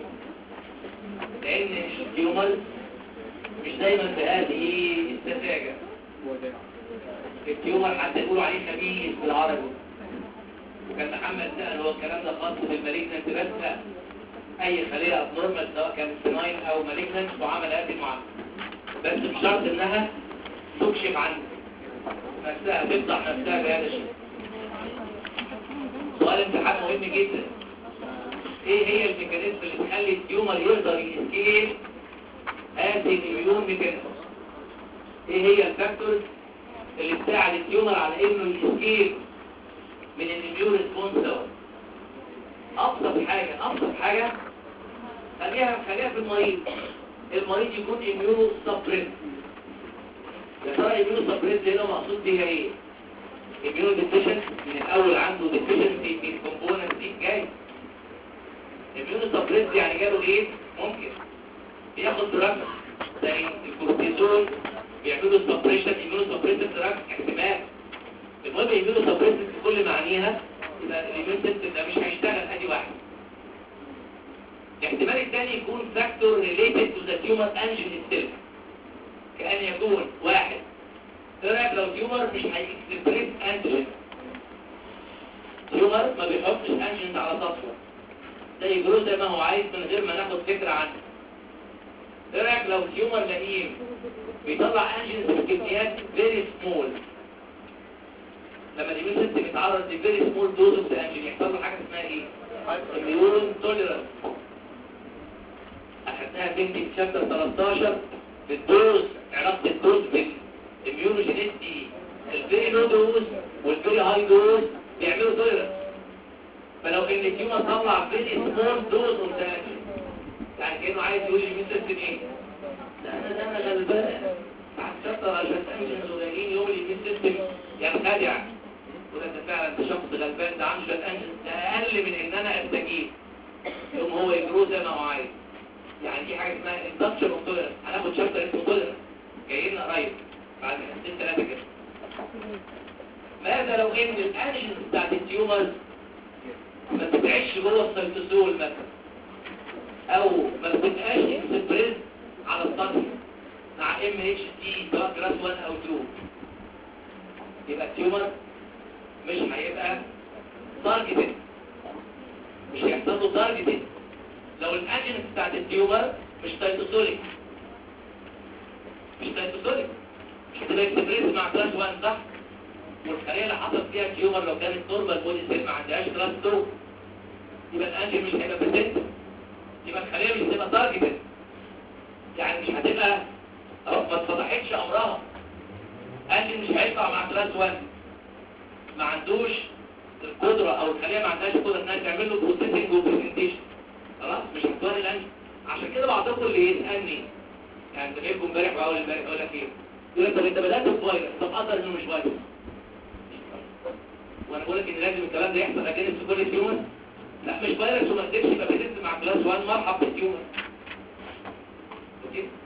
Speaker 1: لان التيومرز مش دايما بهذه السذاجة التيومر حتى يقولوا عليه خبيث بالعربي وكان محمد سأل هو الكلام ده خاص بالمالجنت بس لا اي خلية ابنورمال سواء كانت سناين او مالجنت وعمل هذه المعاملة بس بشرط انها تكشف عن نفسها تفضح نفسها بهذا الشيء سؤال امتحان مهم جدا ايه هي الميكانيزم اللي تخلي التيومر يقدر يسكيب هذه الاميون ميكانيزم ايه هي الفاكتورز اللي تساعد التيومر على انه يسكيب من الاميون ريسبونس دوت ابسط حاجه ابسط حاجه خليها خليها في المريض المريض يكون اميونو سبريس يا ترى اميونو سبريس هنا مقصود بيها ايه اميونو ديفيشنت من الاول عنده ديفيشنسي في الكومبوننت دي جاي اميونو سبريس يعني جاله ايه ممكن بياخد دراج زي الكورتيزون بيعملوا سبريشن اميونو سبريس دراج احتمال المهم يعملوا سبريس بكل معانيها يبقى الاميون سيستم ده مش هيشتغل ادي واحد الاحتمال الثاني يكون فاكتور ريليتد تو ذا تيومر انجين اتسيلف كأن يكون واحد ايه رايك لو تيومر مش هيكسبريس انجين تيومر ما بيحطش انجين على سطحه ده يجرو زي ما هو عايز من غير ما ناخد فكره عنه ايه رايك لو تيومر لئيم بيطلع انجينز بكميات فيري سمول لما الاميون سيستم يتعرض لفيري سمول دوز اوف انجين يحصل له حاجه اسمها ايه اميون توليرانس اخدناها بنتي في شابتر 13 بالدوز علاقه الدوز بالاميونوجينيستي الفيري لو دوز والفيري هاي دوز بيعملوا توليرانس فلو ان التيومر طلع فيري سمول دوز اوف انجين يعني كانه عايز يقول لي مين سيستم ايه ده انا ده انا غلبان هتشطر عشان انجنز قليلين يقول لي مين سيستم ينخدع وده انت فعلا انت شخص غلبان ده عنده شويه انجنز ده اقل من ان انا استجيب يقوم هو يجرو زي ما هو عايز يعني دي حاجه اسمها اندكشن اوف توليرنس هناخد شابتر اسمه توليرنس جاي لنا قريب بعد حصتين ثلاثه كده ماذا لو ان الانجنز بتاعت التيومرز ما بتعيش جوه السيتوسول مثلا او ما بتبقاش اكسبريس على السطح مع ام اتش تي سواء كلاس 1 او 2 يبقى التيومر مش هيبقى تارجتد مش هيحصل له تارجتد لو الانجنس بتاعت التيومر مش تايتوسوليك مش تايتوسوليك مش هتبقى اكسبريس مع كلاس 1 صح والخليه اللي حصل فيها تيومر لو كانت نورمال بودي سيل ما عندهاش كلاس 2 يبقى الانجن مش هيبقى بريزنت يبقى الخليه مش هتبقى تارجتد يعني مش هتبقى اهو ما اتفضحتش امرها انجن مش هيطلع مع كلاس 1 ما عندوش القدره او الخليه ما عندهاش القدره انها تعمل له بروسيسنج وبرزنتيشن خلاص مش هتوري الانجن عشان كده بعضكم اللي يسالني يعني انت جايبكم امبارح واول امبارح اقول لك ايه يقول لك طب انت بدات بفيروس طب قدر انه مش فيروس وانا بقول لك ان لازم الكلام ده يحصل اجانب في كل التيومر لا مش فيروس وما قدرش يبقى بيزيد مع كلاس 1 مرحب بالتيومر اوكي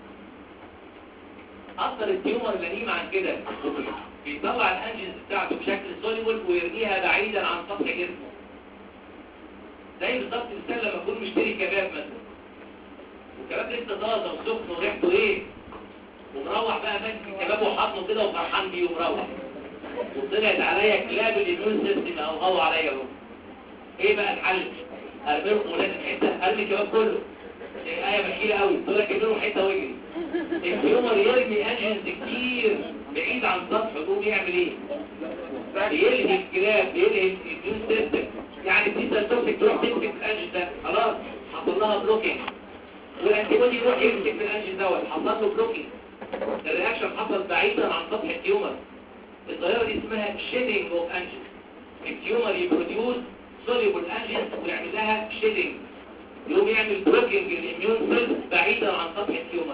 Speaker 1: اثر التيومر غنيم عن كده بيطلع الانجنز بتاعته بشكل سوليبل ويرميها بعيدا عن سطح جسمه زي بالظبط الانسان لما يكون مشتري كباب مثلا والكباب لسه طازه وسخن وريحته ايه ومروح بقى ماسك الكباب وحاطه كده وفرحان بيه ومروح وطلعت عليا كلاب الاميون سيستم اوغوا عليا اهو ايه بقى الحل ارميهم ولازم حته ارمي الكباب كله دي آية مشكلة قوي تقول لك اديله حتة ويجري التيومر يرمي انجنز كتير بعيد عن سطح يقوم يعمل ايه بيلهي الكلاب بيلهي الاميون سيستم يعني التيتا توكسيك تروح تمسك الانجن ده خلاص حصل لها بلوكينج والانتيبودي يروح يمسك في الانجن دوت حصل له بلوكينج الرياكشن حصل بعيدا عن سطح التيومر الظاهره دي اسمها شيدنج اوف انجل التيومر يبروديوس سوليبل انجلز ويعمل لها شيدنج يقوم يعمل بلوكينج للاميون سيلز بعيدا عن سطح التيومر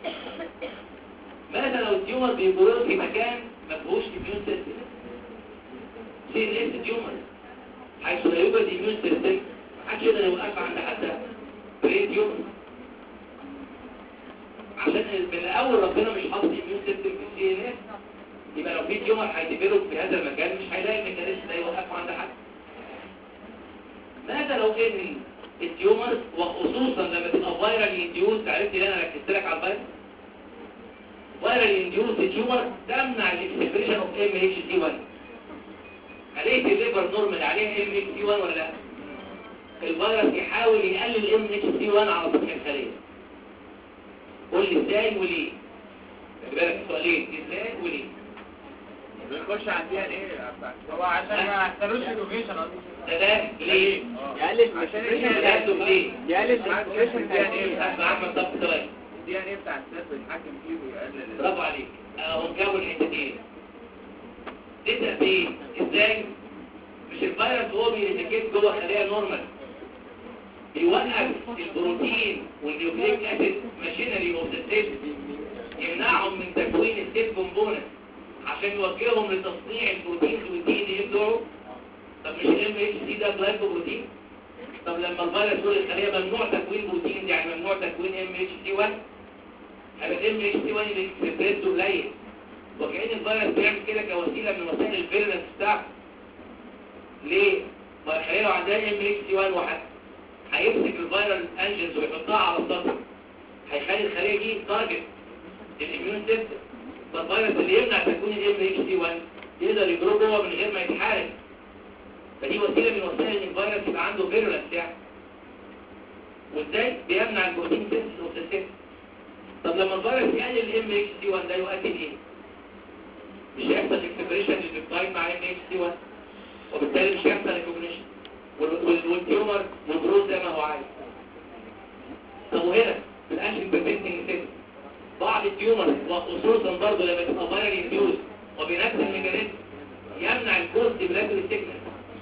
Speaker 1: ماذا لو التيومر بيبرود في مكان ما فيهوش اميون سيستم سي ان اس تيومر حيث لا يوجد اميون سيستم محدش يقدر يوقف عند حد برين تيومر عشان من الاول ربنا مش حاطط اميون سيستم في السي ان اس يبقى لو في تيومر هيديفلوب في هذا المكان مش هيلاقي الميكانيزم ده يوقفه عند حد ماذا لو ان التيومر وخصوصا لما تبقى فايرال انديوز عرفت ليه انا ركزت لك على الفيروس فايرال انديوز تيومر تمنع الاكسبريشن اوف ام اتش سي 1 عليه الليفر نورمال عليه ام اتش سي 1 ولا لا الفيروس يحاول يقلل ام اتش سي 1 على سطح الخليه قول لي ازاي وليه خلي بالك السؤالين ازاي وليه
Speaker 3: بيخش عندها ايه هو عشان ما يحصلوش انوفيشن
Speaker 1: ده ده ليه
Speaker 4: يقلل
Speaker 3: عشان
Speaker 1: ده ليه
Speaker 4: يقلل الاكسبريشن بتاع
Speaker 1: اسمع احمد طب ثواني
Speaker 3: الدي ان ايه بتاع السيل بيتحكم فيه ويقلل
Speaker 1: برافو عليك اهو نكون حتتين نبدا بايه ازاي مش الفيروس هو بيتكيت جوه خلايا نورمال بيوقف البروتين والنيوكليك اسيد ماشينري اوف ذا سيل يمنعهم من تكوين السيل كومبوننت عشان يوجههم لتصنيع البروتين والدي ان ايه بتوعه طب مش الام اتش سي ده جلايكوبروتين طب لما الفيروس يقول الخليه ممنوع تكوين بروتين يعني ممنوع تكوين ام اتش سي 1 هيبقى الام اتش سي 1 اللي اكسبريسه قليل وكأن الفيروس بيعمل كده كوسيله من وسائل الفيرنس بتاعته ليه؟ ما الخليه لو عندها ام اتش سي 1 واحد هيمسك الفيرال انجنز ويحطها على السطح هيخلي الخليه دي تارجت الاميون سيستم فالفيروس اللي يمنع تكوين الام اتش سي 1 يقدر يجرو جوه من غير ما يتحارب فدي وسيله من وسائل ان الفيروس يبقى عنده فيرولنس يعني وازاي بيمنع البروتين سينثيسيس اوف ذا سيستم طب لما الفيروس يقلل الام اتش سي 1 ده يؤدي لايه؟ مش هيحصل اكسبريشن للبيبتايد مع ام اتش سي 1 وبالتالي مش هيحصل ريكوجنيشن والتيومر مبروز زي ما هو عايز طب وهنا في الانشن بريفنتنج سيستم بعض التيومر وخصوصا برضه لما تبقى فايرال انفيوز وبنفس الميكانيزم يمنع الكوست بلاكول سيجنال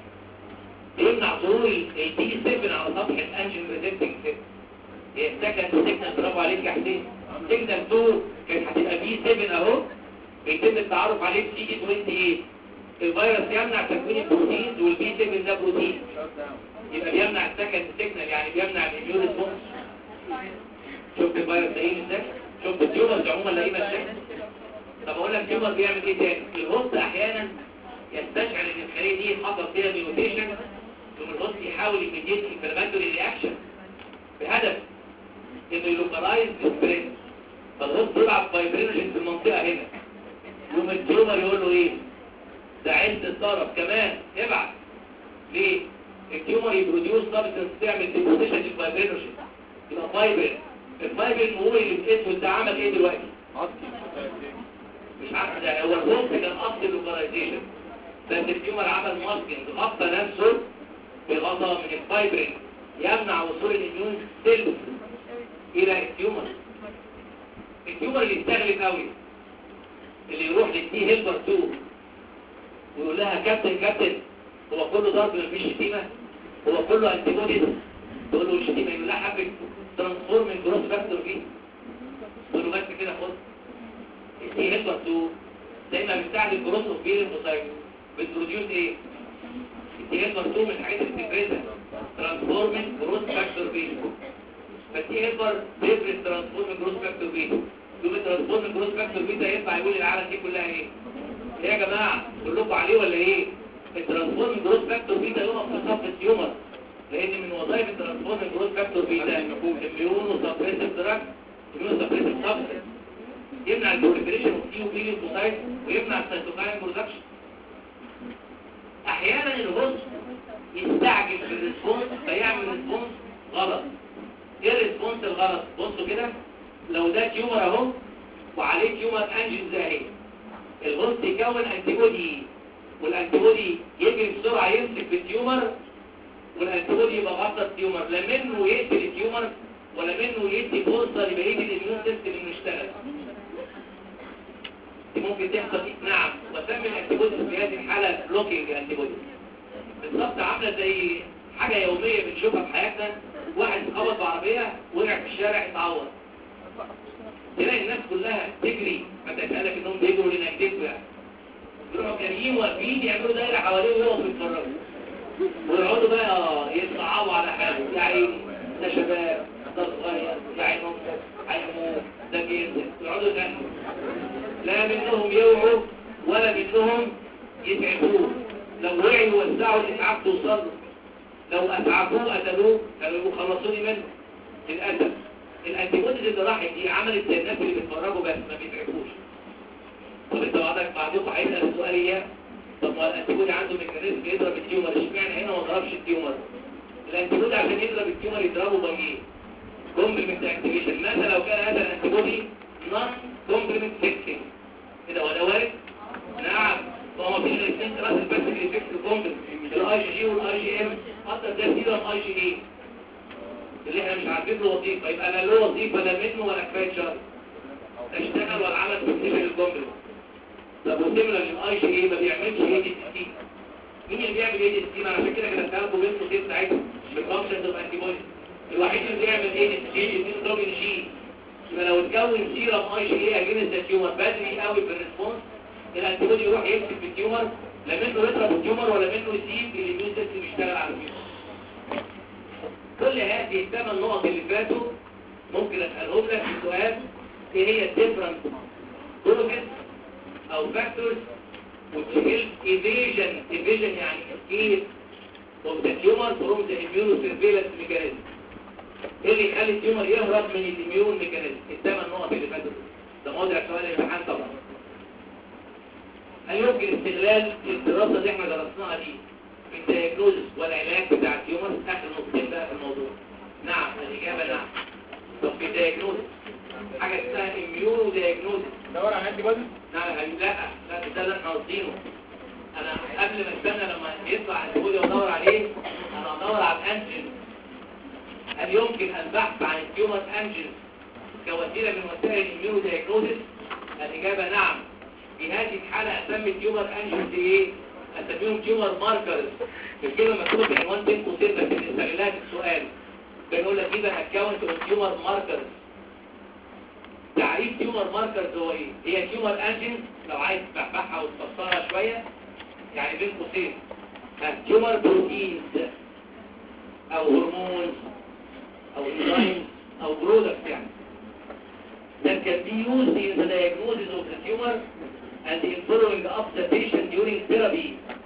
Speaker 1: يمنع ظهور الدي 7 على سطح الانجن بريزنتنج سيستم هي سكند سيجنال برافو عليك يا حسين سيجنال 2 كانت هتبقى بي 7 اهو بيتم التعرف عليه بسي دي 28 الفيروس يمنع تكوين البروتينز والبي 7 ده بروتين يبقى بيمنع السكند سيجنال يعني بيمنع الاميون ريسبونس شفت الفيروس ده ايه ازاي شفت التيومرز عموما لاقيه ازاي طب اقول لك التيومر بيعمل ايه تاني الهوست احيانا يستشعر ان الخليه دي حصل فيها ميوتيشن ثم الهوست يحاول يميديت انفلاماتوري رياكشن بهدف انه يلوكالايز سبريد فالهوست يلعب فايبرينوجين في المنطقه هنا يوم التيومر يقول له ايه ده عند الطرف كمان ابعت ليه التيومر يبروديوس سبستنس تعمل ديبوزيشن للفايبرينوجين يبقى فايبرين الفايبرين هو اللي الاسود ده عمل ايه دلوقتي مش عارف ده هو الهوست كان اصل اللوكاليزيشن بس التيومر عمل ماسكينج غطى نفسه بغطاء من الفايبرين يمنع وصول الاميون سيلز الى التيومر التيومر اللي يستغلب قوي اللي يروح للتي هيلبر 2 ويقول لها كابتن كابتن هو كله ضرب مفيش شتيمه هو كله انتي بوديز تقول له الشتيمه يقول لها حبه ترانسفورم جروث فاكتور فيه تقول له بس كده خد التي هيلبر 2 دايما بتساعد الجروث اوف بيل الموسايت بتبروديوس ايه التي هيلبر 2 من الحاجات اللي بتفرزها ترانسفورم جروث فاكتور بي فالتي هيلبر بيفرز ترانسفورم جروث فاكتور بي يوم الترانسفورم جروث فاكتور بي ده ينفع يقول للعالم دي كلها ايه ايه يا جماعه كلكم عليه ولا ايه الترانسفورم جروث فاكتور بي ده يقف في صف التيومر لان من وظائف الترانسفورم جروث فاكتور بي ده اميونو سبريسيف دراج اميونو سبريسيف سبستنس يمنع البروليفريشن اوف تيو بي ليمفوسايت ويمنع السيتوكاين برودكشن احيانا الهوست يستعجل في الريسبونس فيعمل ريسبونس غلط ايه الريسبونس الغلط بصوا كده لو ده تيومر اهو وعليه تيومر انجن زي الهوست يكون انتيبودي والانتيبودي يجري بسرعه يمسك في التيومر والانتيبودي يبقى غطى التيومر لا منه يقتل التيومر ولا منه يدي فرصه لبقيه الاميون سيستم انه يشتغل دي ممكن تحصل نعم وسمي الانتيبودي في هذه الحالة بلوكينج انتيبودي بالظبط عاملة زي حاجة يومية بنشوفها في حياتنا واحد خبط بعربية وقع في الشارع اتعور تلاقي الناس كلها تجري ما تسألك انهم بيجروا لنجدته يعني يروحوا جاريين واقفين يعملوا دايرة حواليه ويقفوا يتفرجوا ويقعدوا بقى يصعبوا على حاله يا عيني ده شباب ده صغير يا عيني هيموت ده بينزل يقعدوا يغنوا لا منهم يوعوا ولا منهم يتعبوه لو وعيوا وزعوا الإسعاف توصل له لو أسعفوه قتلوه كانوا يبقوا خلصوني منه للأسف الأنتيبوديز اللي راحت دي عملت زي الناس اللي بيتفرجوا بس ما بيتعبوش طب انت بعدك بعضكم هيسأل السؤال ايه طب ما الانتيبودي عنده ميكانيزم يضرب التيومر اشمعنى هنا ما ضربش التيومر الانتيبودي عشان يضرب التيومر يضربه بايه كومبلمنت اكتيفيشن ماذا لو كان هذا الانتيبودي نون كومبلمنت فيكسنج كده ولا وارد نعم فهو مفيش غير اثنين ثلاثه بس اللي يفكس الكومبلمنت الاي جي جي والاي جي ام حتى ده سيرم اي جي اي اللي احنا مش عارفين له وظيفه يبقى لا له وظيفه لا منه ولا كفايه شر اشتغل ولا عمل فيكسيشن الكومبلمنت طب وسيميلر للاي جي اي ما بيعملش اي دي سي مين اللي بيعمل اي دي سي ما عشان كده كده لكم بين قوسين ساعتها بالفانكشنز اوف انتي بودي الوحيد اللي بيعمل اي دي سي الهيموجلوبين جي يبقى لو اتكون سيرم اي جي اي اجينست التيومر بدري قوي في الريسبونس الانتي بودي يروح يمسك في التيومر لا منه يضرب التيومر ولا منه يسيب الاميون سيستم يشتغل على التيومر كل هذه الثمان نقط اللي فاتوا ممكن اسالهم لك في سؤال ايه هي الديفرنت كوزز او فاكتورز which help evasion evasion يعني escape of the tumor from the immunosurveillance mechanism ايه اللي يخلي التيومر يهرب من الاميون ميكانيزم الثمان نقط اللي فاتوا ده موضوع سؤال الامتحان طبعا هل يمكن استغلال الدراسه اللي احنا درسناها دي في الدياجنوزس والعلاج بتاع التيومر اخر نقطتين بقى في الموضوع نعم الاجابه نعم طب في الدياجنوزس حاجه اسمها اميونو دياجنوزس
Speaker 3: دور على انتي بودي
Speaker 1: لا يا حبيبي لا لا ده اللي احنا قاصدينه انا قبل ما استنى لما يطلع الكود وادور عليه انا ادور على الانجن هل يمكن البحث عن التيومر انجن كوسيله من وسائل الاميونو دياجنوزس الاجابه نعم في هذه الحاله اسمي التيومر انجن دي ايه اسميهم تيومر ماركرز الكلمه مكتوبه في عنوان بين قوسين بس بنستغلها في السؤال بنقول لك اذا اكونت اوف تيومر ماركرز تعريف تيومر ماركرز هو ايه هي تيومر انجن لو عايز تبحبحها وتفسرها شويه يعني بين قوسين تيومر بروتينز او هرمونز او انزيمز او برودكتس يعني that can be used in the diagnosis of the tumor and in following up the patient during therapy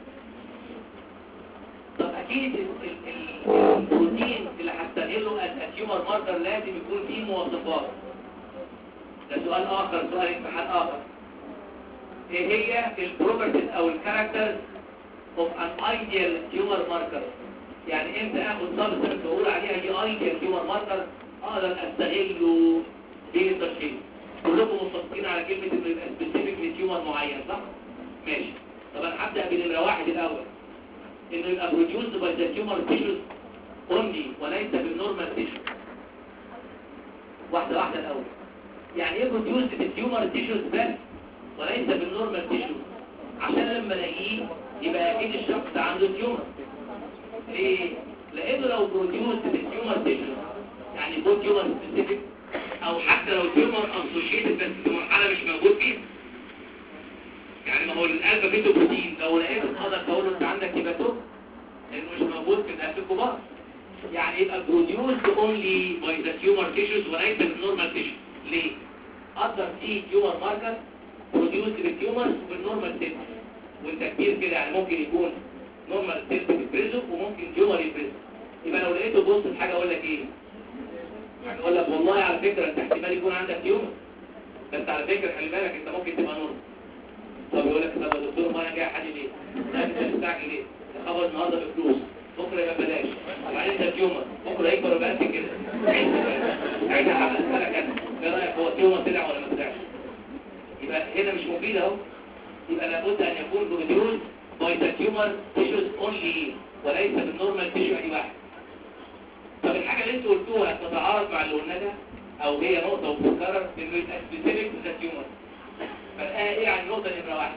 Speaker 1: طب اكيد ال- ال- ال- البروتين اللي هستغله التيومر ماركر لازم يكون فيه مواصفات ده سؤال آخر سؤال امتحان آخر ايه هي البروبرتيز او الكاركترز of an ideal tumor marker يعني امتى اخد سبستنس واقول عليها دي ideal tumor marker اقدر استغله في التشخيص كلكم متفقين على كلمة انه يبقى سبيسيفيك لتيومر معين صح؟ ماشي طب انا هبدأ بنمرة واحد الاول انه يبقى produced by the tumor tissues only وليس بالنورمال tissue واحدة واحدة الاول يعني ايه produced بالتيومر تيشوز بس وليس بالنورمال تيشو عشان لما الاقيه يبقى اكيد الشخص عنده تيومر ليه؟ لانه لو produced بالتيومر تيشوز يعني يكون تيومر سبيسيفيك او حتى لو تيومر اسوشيتد بس في مرحله مش موجود فيها يعني ما هو الالفا بيتو بروتين لو لقيته اقدر اقول له انت عندك هيباتوم لانه مش موجود في الالف الكبار يعني يبقى produced only by the tumor tissues وليس بالنورمال tissue ليه؟ اقدر فيه تيومر ماركر produced بالتيومرز وبالنورمال سيلز وانت كبير كده يعني ممكن يكون نورمال سيلز يفرزه وممكن تيومر يفرزه يبقى لو لقيته بص حاجه اقول لك ايه؟ حاجه اقول لك والله على فكره انت احتمال يكون عندك تيومر بس على فكره خلي بالك انت ممكن تبقى نورمال طب يقول لك طب يا دكتور ما انا جاي حد ليه؟ لا انت مستعجل ليه؟ خبر النهارده بفلوس بكره يبقى ببلاش وبعدين انت تيومر بكره يكبر ويبقى قد كده ساعتها هبقى اسالك انا ايه رايك هو التيومر طلع ولا ما طلعش؟ يبقى هنا مش مفيد اهو يبقى لابد ان يكون بروديوس باي ذا تيومر تيشوز اونلي وليس بالنورمال تيشو اي واحد طب الحاجه اللي انتوا قلتوها تتعارض مع اللي قلنا ده او هي نقطه وبتتكرر انه يبقى سبيسيفيك ذا تيومر فرقها ايه عن النقطه نمره واحد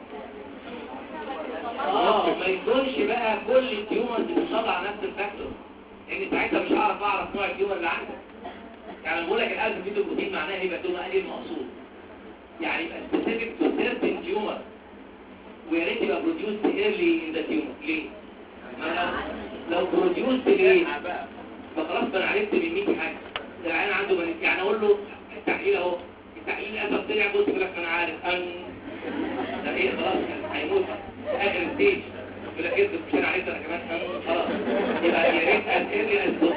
Speaker 1: اه ما يكونش بقى كل التيومرز بتطلع نفس الفاكتور لان ساعتها مش هعرف اعرف نوع التيومر اللي عندك يعني بقول لك الالف فيتو بروتين معناها يبقى تيومر قليل مقصود يعني يبقى سبيسيفيك تو سيرتن تيومر ويا ريت يبقى بروديوس ايرلي ان ذا تيومر ليه؟ ما لو لو بروديوس ليه؟ فخلاص انا عرفت من 100 حاجه العيان عنده بنت يعني اقول له التحليل اهو التحليل للاسف طلع بص يقول لك ما انا عارف ان ده ايه خلاص هيموت في اخر ستيج يقول لك اكتب مش انا عرفت انا كمان أن خلاص يبقى يا ريت اسئله اسئله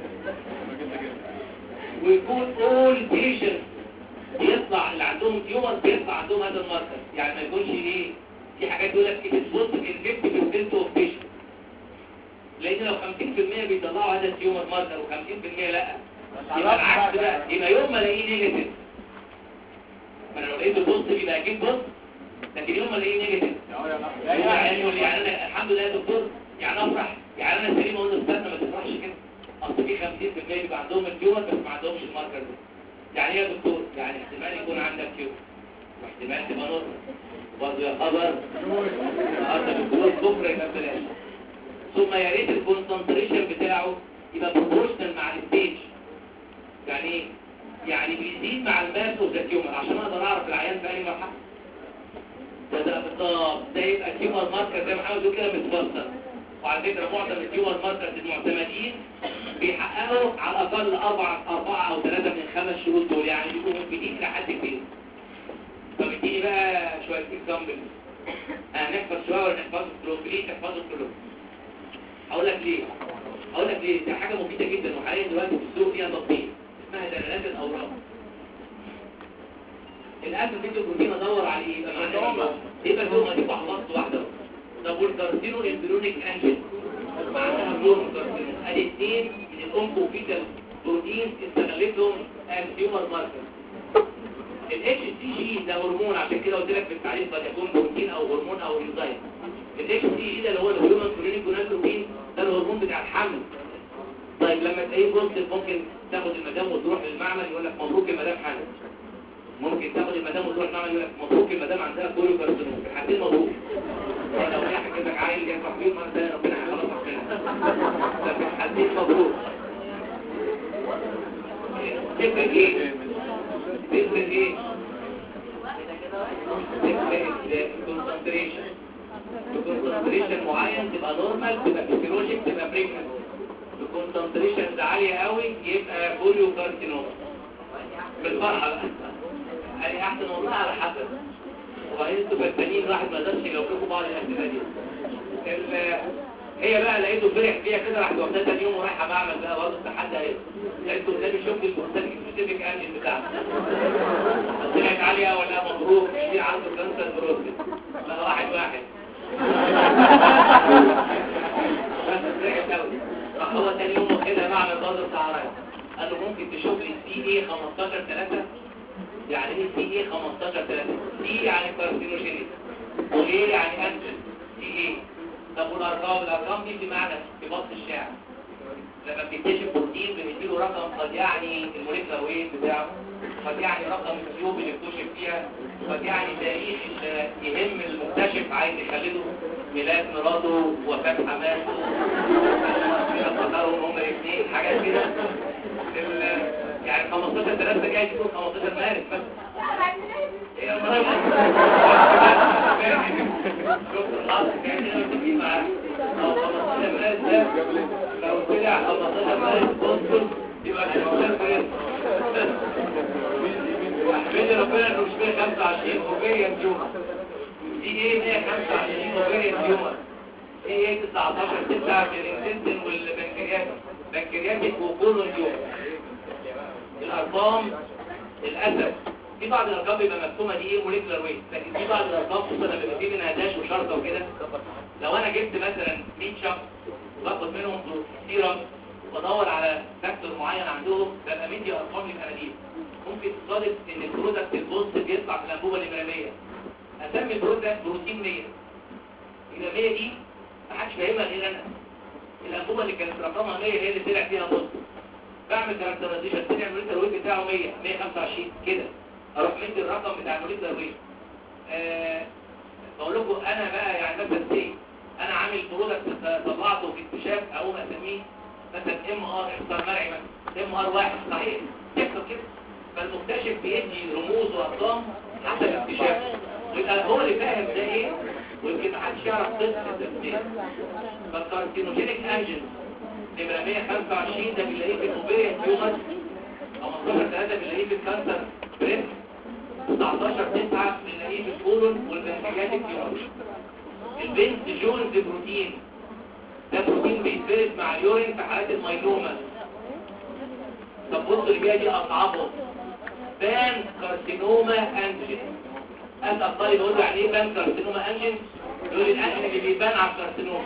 Speaker 1: ويكون اول بيشنت بيطلع اللي عندهم تيومر بيطلع عندهم هذا الماركر يعني ما يكونش ايه في حاجات يقول لك اتس ان 50% اوف بيشنت لان لو 50% بيطلعوا هذا التيومر ماركر و50% لا يبقى العكس بقى يبقى يوم ما الاقيه نيجاتيف ما انا لو لقيته بوزيتيف يبقى اكيد بوزيتيف لكن يوم ما الاقيه نيجاتيف يعني يقول لي يعني انا الحمد لله يا دكتور يعني افرح يعني انا سليم اقول له استنى ما تفرحش كده اصل في 50% بيبقى عندهم التيومر بس ما عندهمش الماركر ده يعني ايه يا دكتور يعني احتمال يكون عندك تيومر واحتمال تبقى نورمال برضه يا خبر النهارده بالجلوس بكره يبقى ببلاش ثم يا ريت الكونسنتريشن بتاعه يبقى بروبورشنال مع الستيج يعني ايه؟ يعني بيزيد مع الماس اوف ذا تيومر عشان اقدر اعرف العيان في انهي مرحله ده ده بالظبط ده يبقى تيومر ماركر زي ما محمد بيقول كده متفسر وعلى فكره معظم التيومر ماركرز المعتمدين بيحققوا على الاقل اربع اربعه او ثلاثه من الخمس شروط دول يعني بيبقوا مفيدين الى حد كبير فبديني بقى شويه اكزامبل هنحفظ شويه ولا نحفظه كلهم ليه تحفظه كلهم هقول لك ليه هقول لك ليه دي حاجه مفيده جدا وحاليا دلوقتي في السوق فيها تطبيق اسمها دلالات الاوراق الاسم فيديو بروتين ادور عليه يبقى معناه ايه يبقى الجمله دي حفظت واحده طب والكارسينو امبريونيك انجن معناها بلون كارسينو ادي اثنين من الاونكوفيتال بروتين استغلتهم از تيومر ماركر الاتش سي جي ده هرمون عشان كده قلت لك في التعريف قد يكون بروتين او هرمون او انزيم الاتش سي جي ده اللي هو الهيومن كلينيك جونادوتروبين ده الهرمون بتاع الحمل طيب لما تلاقيه بوزيتيف ممكن تاخد المدام وتروح للمعمل يقول لك مبروك المدام حامل ممكن تاخد المدام وتروح المعمل يقول لك مبروك المدام عندها كوليو كارسينوم في الحالتين مبروك لو هي حكيت لك عيل جاي تحويل مره ثانيه ربنا هيخلصك منها ده في الحالتين مبروك تفرق ايه؟ تفرق ايه؟ تفرق الكونسنتريشن الكونسنتريشن معين تبقى نورمال تبقى فيسيولوجيك تبقى بريكنت الكونسنتريشن عالية قوي يبقى كوليو كارسينوم بالفرحة بقى يعني احسن والله على حسب وبعدين انتوا فالتانيين الواحد ما قدرش يجاوب لكم بعض الاسئله دي ال- هي بقى لقيته فرح فيها كده راح واخدها تاني يوم ورايحه معمل بقى برضه التحدي اهي لقيته قدامي شفت البروستاتيك سبيسيفيك انجن بتاعته طلعت عاليه ولا مبروك في عنده كانسر بروستات لا واحد واحد بس فرحت قوي راح هو تاني يوم واخدها معمل برضه بتاع رايح قال له ممكن تشوف لي السي اي 15 3 يعني ايه سي ايه 15 3 سي يعني كارسينوجينيك وايه يعني انجل سي ايه طب والارقام الارقام دي بمعنى في بسط الشعر لما بنكتشف بروتين بنديله رقم قد يعني الموليكولار ويت بتاعه قد يعني رقم التيوب اللي اكتشف فيها قد يعني تاريخ اللي يهم المكتشف عايز يخلده ميلاد مراته وفاة حماته يفتكروا هم الاثنين حاجات كده ال- يعني 15 3 جاي تكون 15 مارس بس ايه يا مريم شوف الحظ كان هنا متفقين معاه لو 15 مارس ده لو طلع 15 مارس بوزيتيف يبقى 15 مارس احمد ربنا انه مش 125 اوفيريان تيومر دي ايه 125 اوفيريان تيومر دي ايه 19 9 جيرنسنتن والبنكرياتيك بنكرياتيك وكولون تيومر الارقام للاسف في بعض الارقام بيبقى مكتومه دي ايه موليكولار ويت لكن في بعض الارقام خصوصا لما بيبقى في منها داش وشرطه وكده لو انا جبت مثلا 100 شخص وباخد منهم سيرم وبدور على فاكتور معين عندهم ببقى مدي ارقام للانابيب ممكن تصادف ان البرودكت البوست بيطلع في الانبوبه النمريه اسمي البرودكت بروتين 100 يبقى 100 دي محدش فاهمها غير انا الانبوبه اللي كانت رقمها 100 هي اللي طلع فيها بوست بعمل كاركترايزيشن طلع الموليكولار ويت بتاعه 100 125 كده اروح مدي الرقم بتاع الموليكولار ويت آه بقول لكم انا بقى يعني مثلا سي انا عامل برودكت طلعته في اكتشاف اقوم اسميه مثلا ام ار اختار مرعي مثلا ام ار واحد صحيح تحصل كده فالمكتشف بيدي رموز وارقام حسب اكتشافه ويبقى هو اللي فاهم ده ايه ويمكن محدش يعرف قصه التفسير فالكارسينوجينيك انجن نمره 125 ده بنلاقيه في الاوبيريان تيومر 15 3 بنلاقيه في الكانسر بريست 19 9 بنلاقيه في الكولون والبنكرياتيك تيومر البنت جونز بروتين ده بروتين بيتفرز مع اليورين في حالات الميلوما طب بصوا اللي جايه دي اصعبهم بان كارسينوما انجين اسال طالب يقول له يعني ايه بان كارسينوما انجين يقول لي الانجين اللي بيبان على الكارسينوما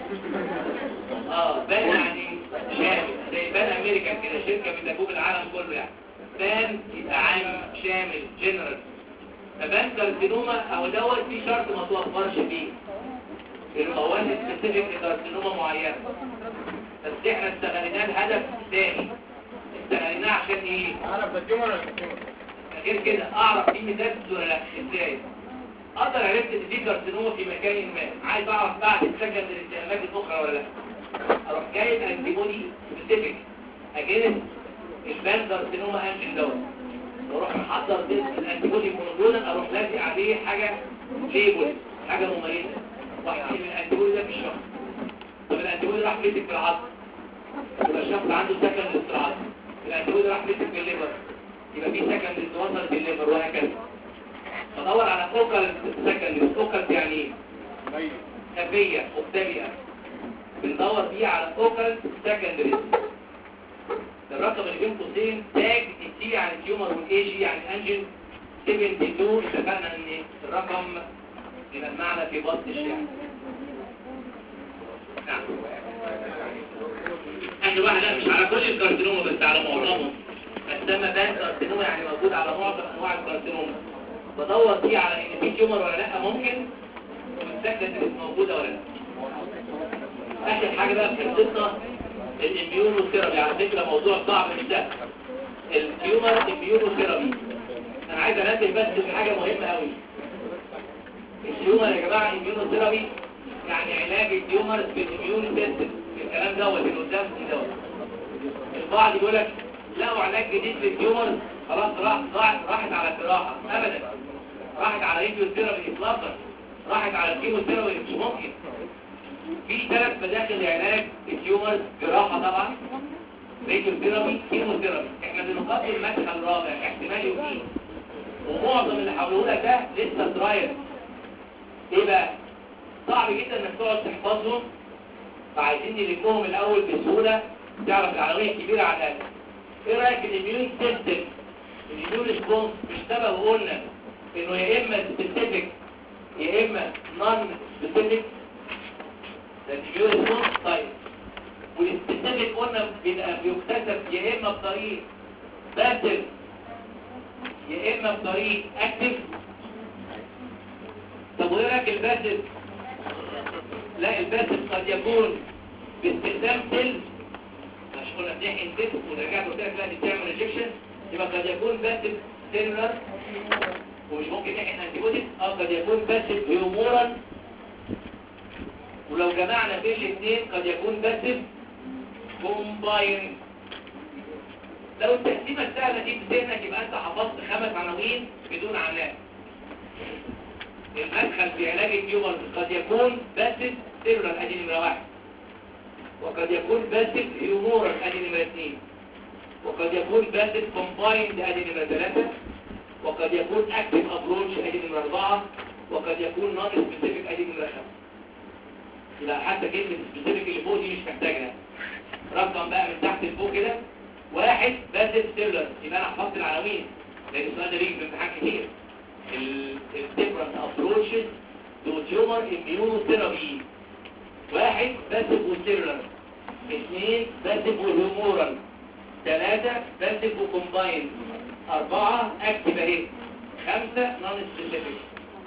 Speaker 1: اه بان يعني شامل زي بان امريكان كده شركه بتجوب العالم كله يعني بان يبقى عام شامل جنرال فبان كارسينوما او دوت في شرط ما توفرش فيه انه هو سبيسيفيك لكارسينوما معينه بس احنا استغليناه الهدف الثاني استغليناه عشان ايه
Speaker 3: اعرف ده تيومر ولا مش تيومر
Speaker 1: غير كده اعرف دي ميتاستس ولا لا ازاي اقدر عرفت ان دي كارسينوما في مكان ما عايز اعرف بعد السكن للاماكن اخرى ولا لا اروح جايب انتي بودي سبيسيفيك اجينست البان كارسينوما انجين دوت واروح محضر الانتي بودي مونوكلونال اروح لازق عليه حاجه ليبل حاجه مميزه واحد من الانتي بودي ده في الشخص طب الانتي بودي راح مسك في العظم يبقى الشخص عنده سكن للصراعات الانتي بودي راح مسك في الليفر يبقى في سكن للتوصل في الليفر وهكذا بدور على فوكال سكن فوكال يعني ايه
Speaker 3: طيب
Speaker 1: خفيه مختبئه بندور بيه على فوكال سكندري الرقم اللي بين قوسين تاج التي يعني تيومر والاي جي يعني انجن 72 اتفقنا ان الرقم يبقى المعنى في بسط الشعر نعم احنا بقى لا مش على كل الكارسينوما بس على معظمهم السما بان كارسينوما يعني موجود على معظم انواع الكارسينوما بدور فيه على ان في تيومر ولا لا ممكن والسكندري موجوده ولا لا اخر حاجه بقى في حصتنا الاميونوثيرابي على فكره موضوع صعب مش سهل التيومر اميونوثيرابي انا عايز انبه بس في حاجه مهمه قوي التيومر يا جماعه اميونوثيرابي يعني علاج التيومر بالاميون سيستم الكلام دوت اللي قدامكم دوت البعض يقول لك لقوا علاج جديد للتيومر خلاص راح راح راحت على الجراحه ابدا راحت على راديوثيرابي اطلاقا راحت على الكيموثيرابي مش ممكن في ثلاث مداخل لعلاج التيومر جراحة طبعا راديوثيرابي كيموثيرابي احنا بنقدم مدخل رابع احتمال يكون ومعظم اللي حوله لك ده لسه ترايل ايه بقى صعب جدا انك تقعد تحفظهم فعايزين نلمهم الاول بسهوله تعرف العناوين الكبيره على الاقل ايه رايك في الاميون سيستم الاميون ريسبونس مش سبب قلنا انه يا اما سبيسيفيك يا اما نون سبيسيفيك ده الاميون ريسبونس طيب والسبيسيفيك قلنا بيبقى بيكتسب يا اما بطريق باسف يا اما بطريق اكتف طب وايه رايك الباسف لا الباسف قد يكون باستخدام سيل مش قلنا بنحقن سيل ورجعت قلت لك لا دي بتعمل ريجكشن يبقى قد يكون باسف سيلولار ومش ممكن نحقن انتيبوديز اه قد يكون باسف هيومورال ولو جمعنا بين الاثنين قد يكون باسف كومباين لو التقسيمه السهله دي في ذهنك يبقى انت حفظت خمس عناوين بدون علامه المدخل في علاج التيومر قد يكون باسف سيرولار ادي نمره واحد وقد يكون باسف هيومورال ادي نمره اثنين وقد يكون باسف كومبايند ادي نمره ثلاثه وقد يكون اكتف ابروتش ادي نمره اربعه وقد يكون نون سبيسيفيك ادي نمره خمسه يبقى حتى كلمه سبيسيفيك اللي فوق دي مش محتاجها رقم بقى من تحت لفوق كده واحد باسف سيرولار يبقى انا حفظت العناوين لان السؤال ده بيجي في امتحان كتير الديفرنت ابروتشز تو تيومر اميونوثيرابي واحد باسف وسيرولار اثنين باسف وهيومورال ثلاثة باسف وكومباين أربعة أكتف أهي خمسة نون سبيسيفيك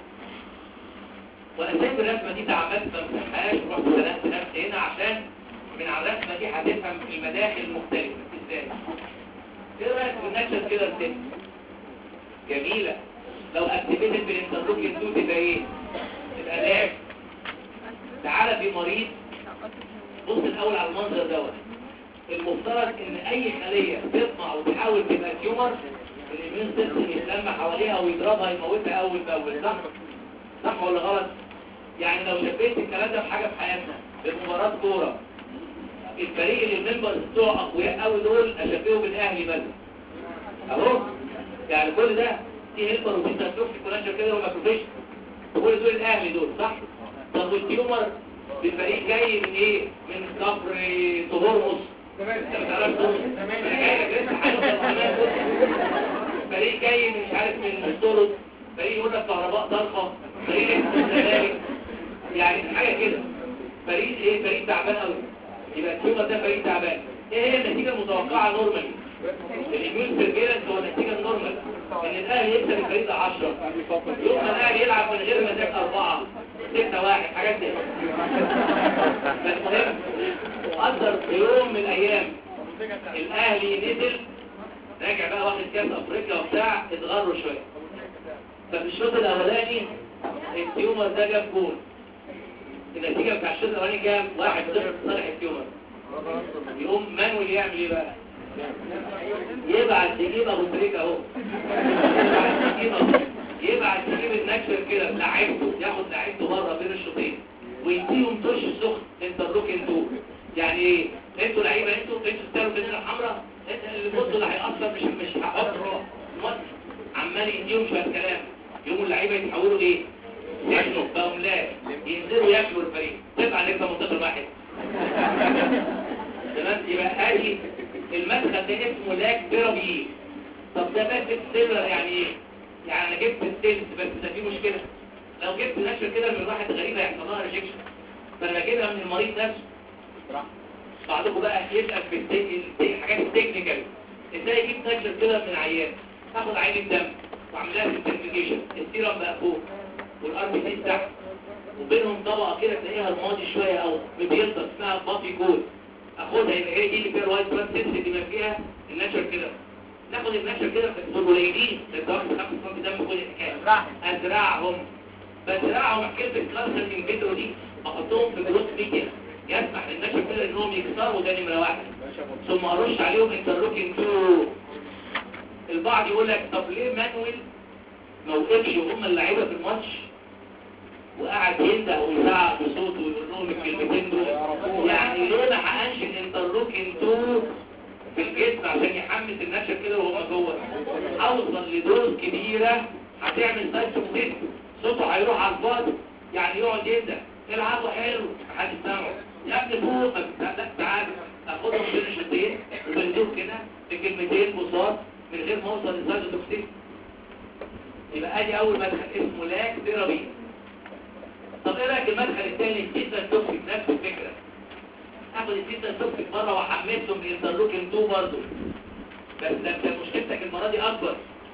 Speaker 1: وأنا سايب الرسمة دي تعمدت ما مسحهاش ورحت سلمت نفسي هنا عشان من على الرسمة دي هتفهم المداخل المختلفة ازاي ايه رأيك في النكشة كده الست جميلة لو اكتيفيتد بالانترلوكين 2 تبقى ايه تبقى لاك تعالى في مريض بص الاول على المنظر دوت المفترض ان اي خليه تطمع وتحاول تبقى تيومر الاميون سيستم يتلم حواليها ويضربها يموتها اول باول صح صح ولا غلط يعني لو شبيت الكلام ده بحاجه في حياتنا بمباراه كوره الفريق اللي الممبرز بتوع اقوياء قوي دول اشبهه بالاهلي بس اهو يعني كل ده في هيلبر وفي تنسوك في كولانجر كده وماكروفيش كل دول الاهلي دول صح طب والتيومر بالفريق جاي من ايه من كفر تهرمس انت ما تعرفش تهرمس انا جاي لك لسه هنوصل كمان بص. فريق جاي من مش عارف من مستورد فريق يقول لك كهرباء ضلخه فريق اسمه الزمالك يعني حاجه كده فريق ايه فريق تعبان قوي يبقى التيومر ده فريق تعبان ايه هي النتيجه المتوقعه نورمالي الاميون سيرفيلنس هو النتيجه النورمال ان الاهلي يكسب الفريق ده 10 يوم ما الاهلي يلعب من غير مزاج اربعه 6 واحد حاجات زي بس مهم قدر في يوم من الايام الاهلي نزل راجع بقى واخد كاس افريقيا وبتاع اتغروا شويه ففي الشوط الاولاني التيومر ده جاب جول النتيجه بتاع الشوط الاولاني كام؟ واحد صفر صالح التيومر يقوم مانويل يعمل ايه بقى؟ يبعت يجيب ابو تريكه اهو يبعت يجيب أبو- يبعت يجيب النكشر كده لعيبته ياخد لعيبته بره بين الشوطين ويديهم طش سخن انترلوك انتوا يعني ايه انتوا لعيبه انتوا انتوا تستاهلوا كده الحمراء انت اللي بصوا اللي هيأثر مش مش هحط الماتش عمال يديهم شويه كلام يقوموا اللعيبه يتحولوا ايه؟ ياكلوا بقوا لا ينزلوا ياكلوا الفريق تبقى نكسب منتصر واحد تمام يبقى ادي المدخل ده اسمه لاك ثيرابي طب ده ماسك سيلر يعني ايه يعني انا جبت السيلز بس ده في مشكله لو جبت نشر كده من واحد غريب هيحصل لها ريجكشن فانا بجيبها من المريض نفسه بعضكم بقى يسال في التك- الحاجات التكنيكال ازاي اجيب نشر كده من عيان اخد عين الدم واعمل لها سنترفيكيشن السيرم بقى فوق والار بي سي تحت وبينهم طبقه كده تلاقيها رمادي شويه او مبيضه اسمها بافي كود اخدها يبقى هي دي اللي فيها الوايت بلاد سيلز اللي ما فيها النشر كده ناخد النشر كده في القليلين ده واخد 5 سم دم كل الحكايه ازرعهم بزرعهم حكايه الكالسيوم من فيترو دي احطهم في جلوس ميديا يسمح للنشر كده انهم يكسروا ده نمره واحد ثم ارش عليهم انترلوكين 2 البعض يقول لك طب ليه مانويل ما وقفش وهم اللعيبه في الماتش وقعد ينده ويزعق بصوته ويقول لهم الكلمتين دول يعني ليه ما حقنش الانترلوكين 2 في الجسم عشان يحمس النشر كده وهو جوه اوصل لدوز كبيره هتعمل سايتوكسين صوته هيروح على الفاضي يعني يقعد ينده العبوا حلو محدش سامعه يا ابني فوق لا لا تعال اخدهم بين الشوطين وبندوه كده بكلمتين بساط من غير ما اوصل للسايتوكسين يبقى ادي اول مدخل اسمه لاك ثيرابي طب ايه رايك المدخل الثاني التيتا توكسيك نفس الفكره اخد التيتا توكسيك مره واحمسهم بانترلوكين 2 برضه بس ده انت مشكلتك المره دي اكبر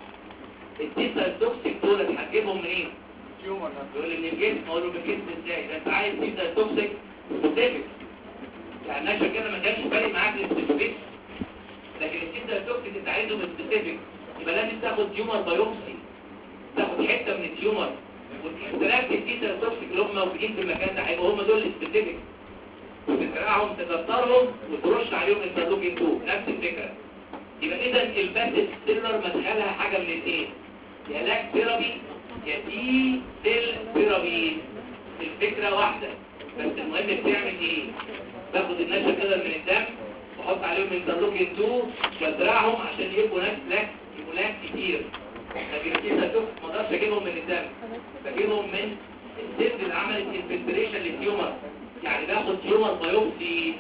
Speaker 1: التيتا توكسيك دول هتجيبهم منين؟
Speaker 3: تيومر
Speaker 1: يقول لي من الجسم اقول له من الجسم ازاي؟ ده انت عايز تيتا توكسيك سبيسيفيك يعني عشان كده ما كانش فارق معاك السبيسيفيك لكن التيتا توكسيك انت عايزه سبيسيفيك يبقى لازم تاخد تيومر بايوبسي تاخد حته من التيومر والاختلاف التيتا توكسيك اللي هم موجودين في المكان ده هيبقوا هم دول السبيسيفيك وتزرعهم تكترهم وترش عليهم انترلوكين 2 نفس الفكره يبقى اذا الباسل سيلر مدخلها حاجه من الاثنين يا لاك ثيرابي يا دي سيل ثيرابي الفكره واحده بس المهم بتعمل ايه باخد النشا كده من الدم واحط عليهم انترلوكين 2 وازرعهم عشان يبقوا ناس لاك يبقوا لاك كتير لكن كده شوف ما اقدرش اجيبهم من الدم بجيبهم من السيلز اللي عملت انفلتريشن للتيومر يعني باخد تيومر بايوبسي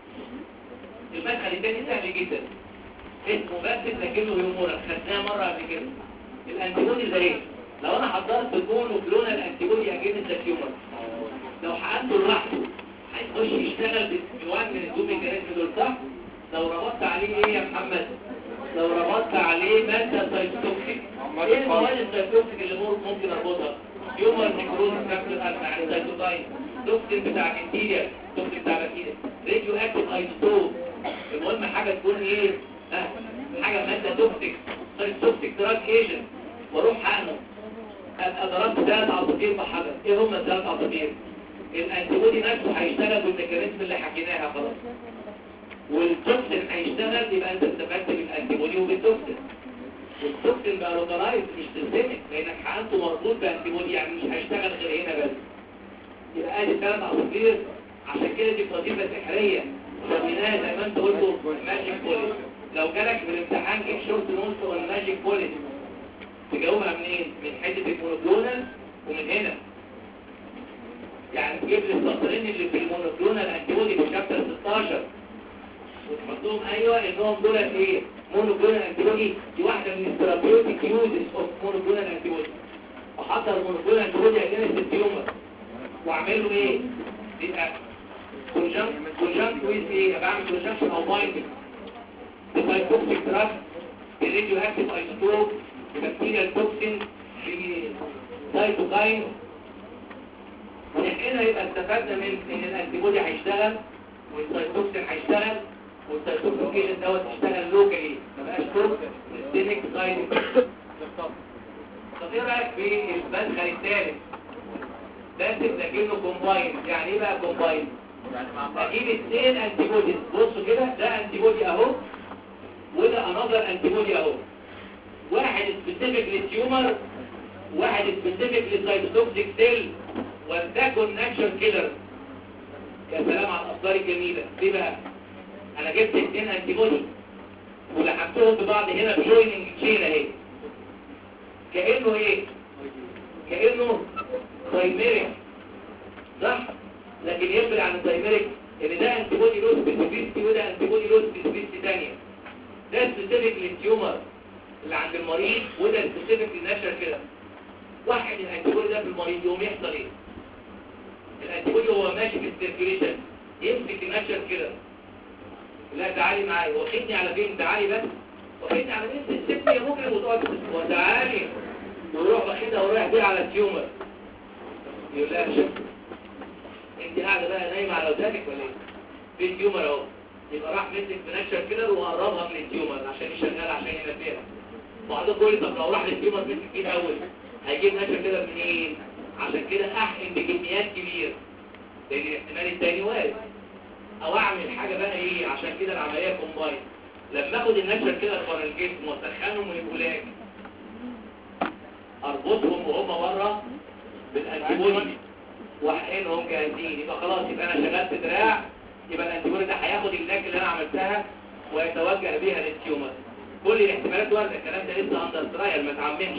Speaker 1: المدخل الثاني سهل جدا اسمه بس لكنه هيومورال خدناه مره قبل كده الانتيبودي زي ايه لو انا حضرت كون وكلونا الانتيبودي اجينست التيومر لو حقنته لوحده هيخش يشتغل بوان من الدوم ميكانيزم دول صح لو ربطت عليه ايه يا محمد لو ربطت عليه ماده سايتوكسيك ايه المواد السايتوكسيك اللي ممكن اربطها تيومر نيكروز كابسول الفا سايتوكاين توكسين بتاع الانتيريا توكسين بتاع البكتيريا راديو اكتيف ايزوتوب المهم حاجه تكون ايه اه حاجه ماده توكسيك سايتوكسيك دراج ايجنت واروح حقنه عصافير الانتيبودي نفسه هيشتغل بالميكانيزم اللي حكيناها خلاص والتوكسين هيشتغل يبقى انت استفدت بالانتيبودي وبالتوكسين والتوكسين بقى لوكالايز مش سيستمك لانك حقنته مربوط بانتيبودي يعني مش هيشتغل غير هنا بس يبقى ادي ثلاث عصافير عشان كده دي وظيفه سحريه سميناها زي ما انت قلت ماجيك بوليس لو جالك في الامتحان جيب شورت نوت ولا ماجيك بوليس تجاوبها منين؟ من حته المونوكلونال ومن هنا يعني تجيب لي السطرين اللي في المونوكلونال انتيبودي في شابتر 16 وتحطهم ايوه انهم دول ايه؟ مونوكلونال انتيبودي دي واحده من الثيرابيوتيك يوزز اوف مونوكلونال انتيبودي احضر المونوكلونال انتيبودي اجينست التيومر واعمل له ايه؟ يبقى كونجنكت كونجنكت ويز ايه؟ بعمل كونجنكشن او بايندنج بسايتوكسيك دراج بريديو اكتيف ايزوتوب بكتيريال توكسين بسايتوكاين ونحقنها يبقى استفدنا من ان الانتيبودي هيشتغل والسايتوكسين هيشتغل والسايتوكسين دوت يشتغل لوكالي ما بقاش توك سيستميك سايد طب ايه رايك في المدخل الثالث بس بنجيب له كومباين يعني ايه بقى كومباين
Speaker 3: يعني مع بعض
Speaker 1: اجيب اثنين انتيبودي بصوا كده ده انتيبودي اهو وده انذر انتيبودي اهو واحد سبيسيفيك للتيومر واحد سبيسيفيك للسايتوتوكسيك سيل ولتكن ناتشر كيلر يا سلام على الافكار الجميله ليه بقى انا جبت اثنين انتيبودي ولحقتهم ببعض هنا بجويننج تشين اهي كانه ايه كانه دايميريك صح لكن يفرق عن الدايميريك ان ده انتيبودي له سبيسيفيستي وده انتيبودي له سبيسيفيستي ثانيه ده سبيسيفيك للتيومر اللي عند المريض وده سبيسيفيك للنشر كده واحد الانتيبودي ده في المريض يقوم يحصل ايه الانتيبودي هو ماشي في السيركيوليشن يمسك النشر كده لا تعالي معايا واخدني على فين تعالي بس واخدني على فين سيبني يا ممكن وتقعد وتعالي ويروح واخدها ورايح بيها على التيومر يقول لها شوف انت قاعده بقى نايمه على ودانك ولا ايه في تيومر اهو يبقى راح مسك بنكشر كده وقربها من التيومر عشان يشغلها عشان ينبهها بعد كل طب لو راح للتيومر مسك فيه الاول هيجيب نكشر كده منين عشان كده احقن بكميات كبيره لان الاحتمال التاني وارد او اعمل حاجه بقى ايه عشان كده العمليه كومباين لما اخد النكشر كده بره الجسم واسخنهم ويبقوا لاج اربطهم وهم بره بالانتيبودي واحقنهم جاهزين يبقى خلاص يبقى انا شغلت دراع يبقى الانتيبودي ده هياخد اللاج اللي انا عملتها ويتوجه بيها للتيومر كل الاحتمالات وارده الكلام ده لسه اندر ترايل ما تعممش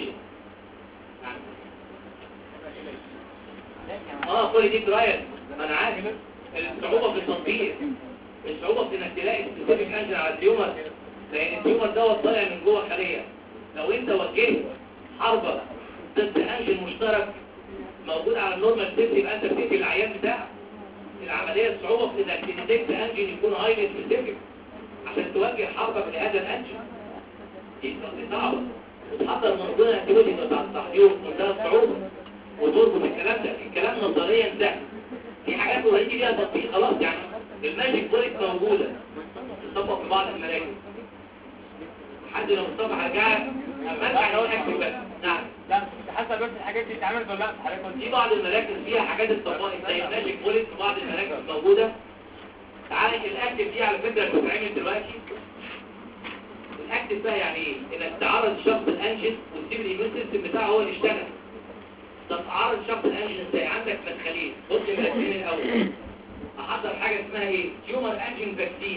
Speaker 1: اه كل دي ترايل ما انا عارف الصعوبه في التطبيق الصعوبه في انك تلاقي سبيسيفيك انجن على التيومر لان التيومر دوت طالع من جوه خليه لو انت وجهت حربة ضد انجن مشترك موجود على النورمال سيل يبقى انت بتقتل العيان بتاعك العمليه الصعوبه في انك تديتكت انجن يكون هايلي سبيسيفيك عشان توجه حربة لهذا الانجن دي صعبه وتحضر منظومه انتيبودي بتاع التحضير منتهى الصعوبه وتربط الكلام ده الكلام نظريا سهل في حاجات اوريدي ليها تطبيق خلاص يعني الماجيك بوليت موجوده تطبق في بعض المراكز حد لو مصطفى هرجع اما ارجع نقول اكتب بس نعم
Speaker 3: لا انت حاسه بس الحاجات دي اتعملت ولا لا حضرتك قلت
Speaker 1: في بعض المراكز فيها حاجات اتطبقت زي الماجيك بوليت في بعض المراكز موجوده تعالى الاكتف دي على فكره بتتعمل دلوقتي الاكتف بقى يعني ايه انك تعرض شخص الانجن وتسيب الايميون سيستم بتاعه هو اللي يشتغل طب تعرض شخص الانجن ازاي عندك مدخلين بص المدخلين الاول احضر حاجه اسمها ايه تيومر انجن فاكسين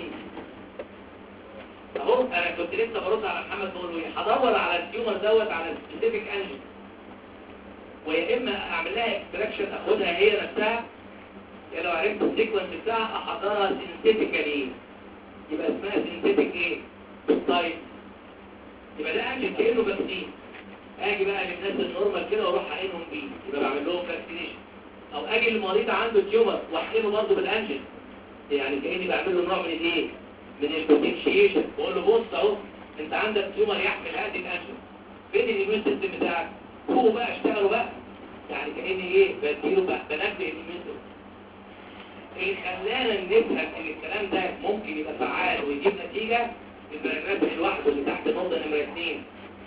Speaker 1: اهو انا كنت لسه برد على محمد بقول له ايه هدور على التيومر دوت على سبيسيفيك انجن ويا اما اعمل لها اكستراكشن اخدها هي نفسها يا لو عرفت السيكونس بتاعها احضرها سينثيتيكالي يبقى اسمها سينثيتيك ايه طيب يبقى ده انجن كانه فاكسين اجي بقى للناس النورمال كده واروح احقنهم بيه يبقى بعمل لهم فاكسينيشن او اجي للمريض عنده تيومر واحقنه برضه بالانجن يعني كاني بعمل له نوع من الايه من البوتنشيشن بقول له بص اهو انت عندك تيومر يحمل هذه الانجن فين الايميون سيستم بتاعك هو بقى اشتغلوا بقى يعني كاني ايه بديله بقى بنبه الايميون سيستم اللي خلانا نفهم ان الكلام ده ممكن يبقى فعال ويجيب نتيجه البراجراف لوحده اللي تحت نقطه نمره اثنين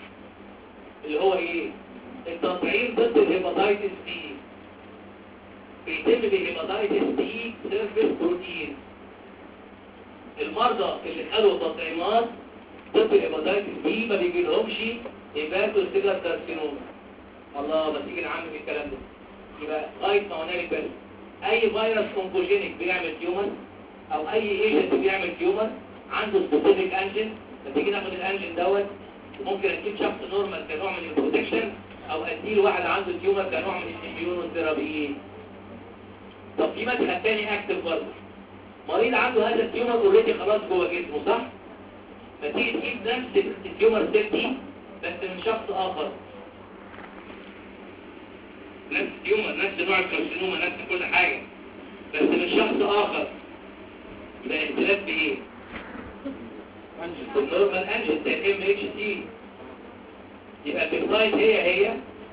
Speaker 1: اللي هو ايه التطعيم ضد الهيباتيتس بي بيتم بهيباتايتس دي سيرفيس بروتين المرضى اللي خدوا تطعيمات ضد الهيباتايتس دي ما بيجيلهمش هيباتو سيلر كارسينوما الله بس تيجي نعمم الكلام ده يبقى لغايه ما هنالك بس اي فيروس كونكوجينيك بيعمل تيومر او اي ايجنت بيعمل تيومر عنده سبيسيفيك انجن فتيجي ناخد الانجن دوت وممكن اديه شخص نورمال كنوع من البروتكشن او اديه واحد عنده تيومر كنوع من الاميونوثيرابي طب في مدخل تاني اكتف برضه مريض عنده هذا التيومر اوريدي خلاص جوه جسمه صح فتيجي تجيب نفس التيومر سيل دي بس من شخص اخر نفس التيومر نفس نوع الكارسينوما نفس كل حاجه بس من شخص اخر يبقى اختلاف بايه النورمال انجل زي الام اتش تي يبقى البيبتايد هي هي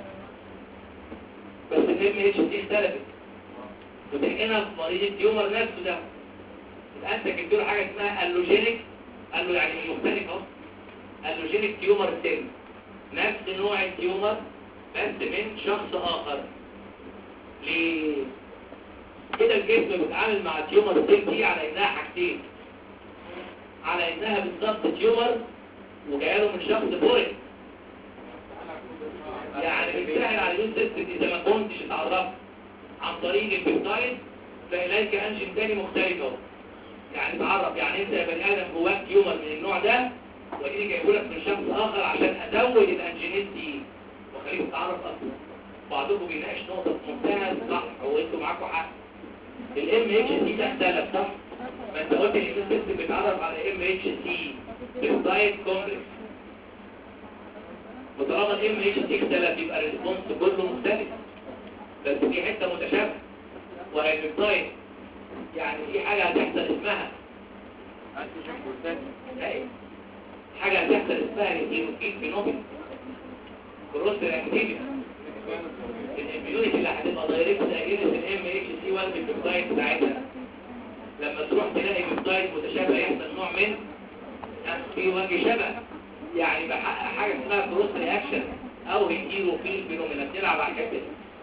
Speaker 1: بس الام اتش تي اختلفت وتحقنها في مريض التيومر نفسه ده يبقى انت جبت له حاجه اسمها اللوجينيك قال له يعني مش مختلف اهو اللوجينيك تيومر سيل نفس نوع التيومر بس من شخص اخر ليه كده الجسم بيتعامل مع التيومر سيل دي على انها حاجتين على انها بالظبط تيومر وجايه له من شخص فوري يعني بتسهل على اليون سيستم اذا ما كنتش اتعرفت عن طريق البيبتايد فإليك انجن تاني مختلف اهو يعني تعرف يعني انت يا بني ادم جواك تيومر من النوع ده واجيني جايبه لك من شخص اخر عشان ازود الانجينات دي واخليك تتعرف اكتر بعضكم بيناقش نقطه في منتهى الصح وانتوا معاكم حق الام اتش سي ده اختلف صح ما انت قلت الاميون سيستم بيتعرف على ام اتش سي بيبتايد كومبلكس وطالما الام اتش سي اختلف يبقى الريسبونس كله مختلف بس في حته متشابهه وهي البيبتايد يعني في حاجه هتحصل اسمها
Speaker 3: انتيجين بروتين
Speaker 1: ايوه حاجه هتحصل اسمها الهيموكين فينومين كروس الاكتيفيتي الاميونيتي اللي هتبقى دايركت اجينست الام اتش سي 1 بالبيبتايد بتاعتها لما تروح تلاقي بيبتايد متشابه يحصل نوع من في وجه شبه يعني بحقق حاجه اسمها كروس رياكشن او هيتيروفيل فينومينا بنلعب على الحته دي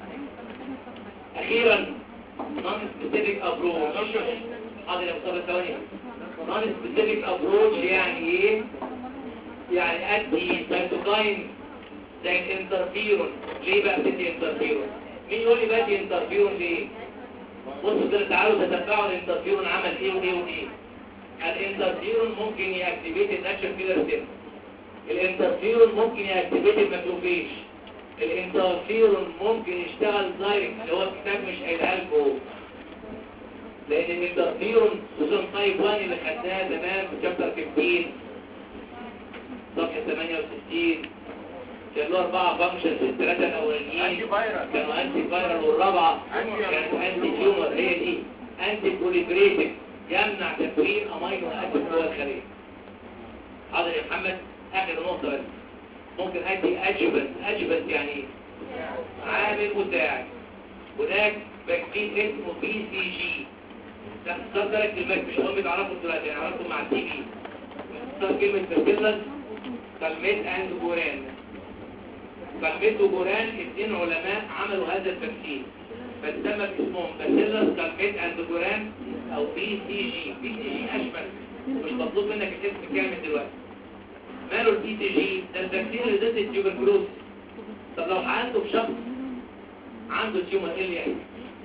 Speaker 1: اخيرا نون سبيسيفيك ابروش حاضر يا مصطفى ثواني نون سبيسيفيك ابروش يعني ايه يعني ادي سيتوكاين زي الانترفيرون ليه بقى بتدي انترفيرون مين يقول لي بدي انترفيرون ليه بصوا كده تعالوا تتبعوا الانترفيرون عمل ايه وايه وايه الانترفيرون ممكن ياكتيفيت الناتشر كيلر سيل الانترفيرون ممكن ياكتيفيت الماكروفيج الانترفيرون ممكن يشتغل دايركت اللي هو الكتاب مش قايلها لكم لان الانترفيرون خصوصا تايب 1 اللي خدناها زمان في شابتر 15 صفحه 68 كان له اربعه فانكشنز الثلاثه الاولانيين
Speaker 3: انتي فايروس
Speaker 1: كانوا انتي فايرال والرابعه كانت انتي تيومر هي دي انتي بروليفريتيف يمنع تكوين امينو اسيد جوه الخليه حاضر يا محمد اخر نقطه بس ممكن ادي ادجبنت ادجبنت يعني ايه؟ عامل مساعد هناك فاكسين اسمه بي سي جي ده اختصار ثلاث كلمات مش هم بيتعرفوا دلوقتي هنعرفهم مع التي في اختصار كلمه باسيلس كالميت اند جوران كالميت وجوران اثنين علماء عملوا هذا الفاكسين فاتسمى باسمهم باسيلس كالميت اند جوران او بي سي جي بي سي جي اشمل مش مطلوب منك الاسم كامل دلوقتي ماله البي سي جي ده الفاكسين اللي ضد التيوبركلوز طب لو عنده شخص عنده تيومر ايه اللي يحصل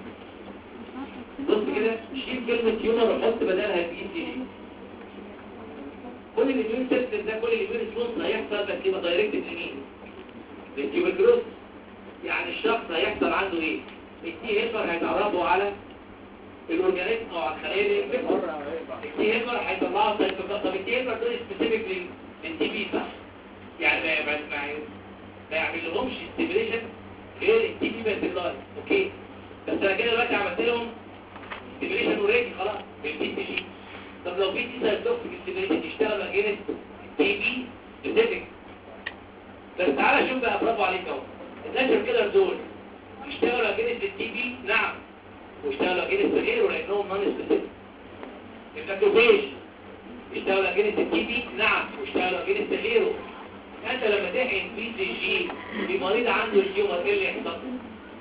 Speaker 1: بص كده شيل كلمة تيومر وحط بدلها البي سي جي كل الاميون سيستم ده كل الاميون ريسبونس هيحصل بس يبقى دايركت لمين؟ للتيوبركلوز يعني الشخص هيحصل عنده ايه؟ التي هيلبر هيتعرفوا على الاورجانيزم او على الخلايا اللي ينفذها التي هيلبر هيطلعوا سيتوكا طب التي هيلبر دول سبيسيفيك للتي بي صح؟ يعني ما ما ما ما يعمل لهمش ستيميليشن غير التي بي باسيلاي اوكي بس انا كده دلوقتي عملت لهم ستيميليشن اوريدي خلاص بالبي تي جي طب لو في تي سايتوكسيك ستيميليشن يشتغل اجينست تي بي سبيسيفيك بس تعالى شوف بقى برافو عليك اهو الناشر كده دول يشتغلوا اجينست التي بي نعم ويشتغلوا اجينست غيره لانهم نون سبيسيفيك الماكروفيج يشتغلوا اجينست التي بي نعم ويشتغلوا اجينست غيره انت لما تحقن بي سي جي في مريض عنده التيومر ايه اللي يحصل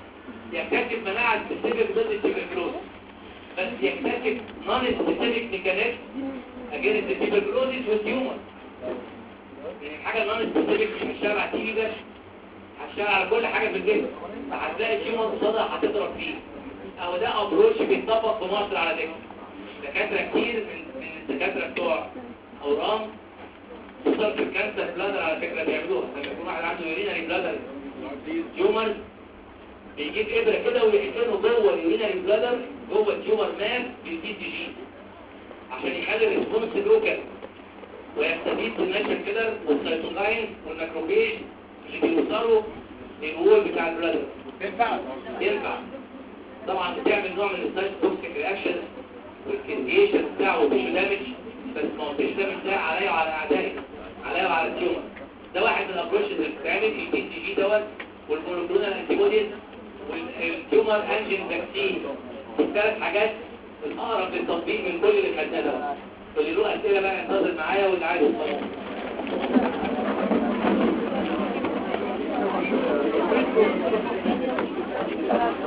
Speaker 1: يكتشف مناعة سبيسيفيك ضد التيبركلوز بس يكتشف نون سبيسيفيك ميكانيزم اجينست التيبركلوزيس والتيومر يعني الحاجة النون سبيسيفيك مش هتشتغل على التي بس هتشتغل على كل حاجة في الجسم فهتلاقي التيومر قصادها هتضرب فيه او ده ابروش بيتطبق في مصر على فكرة دكاترة كتير من من الدكاترة بتوع اورام خصوصا في الكانسر بلادر على فكرة بيعملوها لما يكون واحد عنده يورينري بلادر تيومر بيجيب ابره كده ويحقنه جوه اليورينري بلادر جوه التيومر ماس بالدي تي جي عشان يخلي الريسبونس لوكال ويستفيد بالنشر كده والسيتوكاين والماكروفيج اللي بيوصلوا للوول بتاع البلادر
Speaker 3: تنفع
Speaker 1: ينفع طبعا بتعمل نوع من السايت توكسيك رياكشن والكيديشن بتاعه وتيشو دامج بس ما هو التيشو دامج ده عليا وعلى اعدائي عليا وعلى التيومر ده واحد من الابروشز اللي بتتعمل البي تي جي دوت والمونوكلونال انتي بوديز والتيومر انجين فاكسين الثلاث حاجات الاقرب للتطبيق من كل اللي خدناه ده اللي له اسئله بقى ينتظر معايا واللي عايز يسال
Speaker 2: Thank you.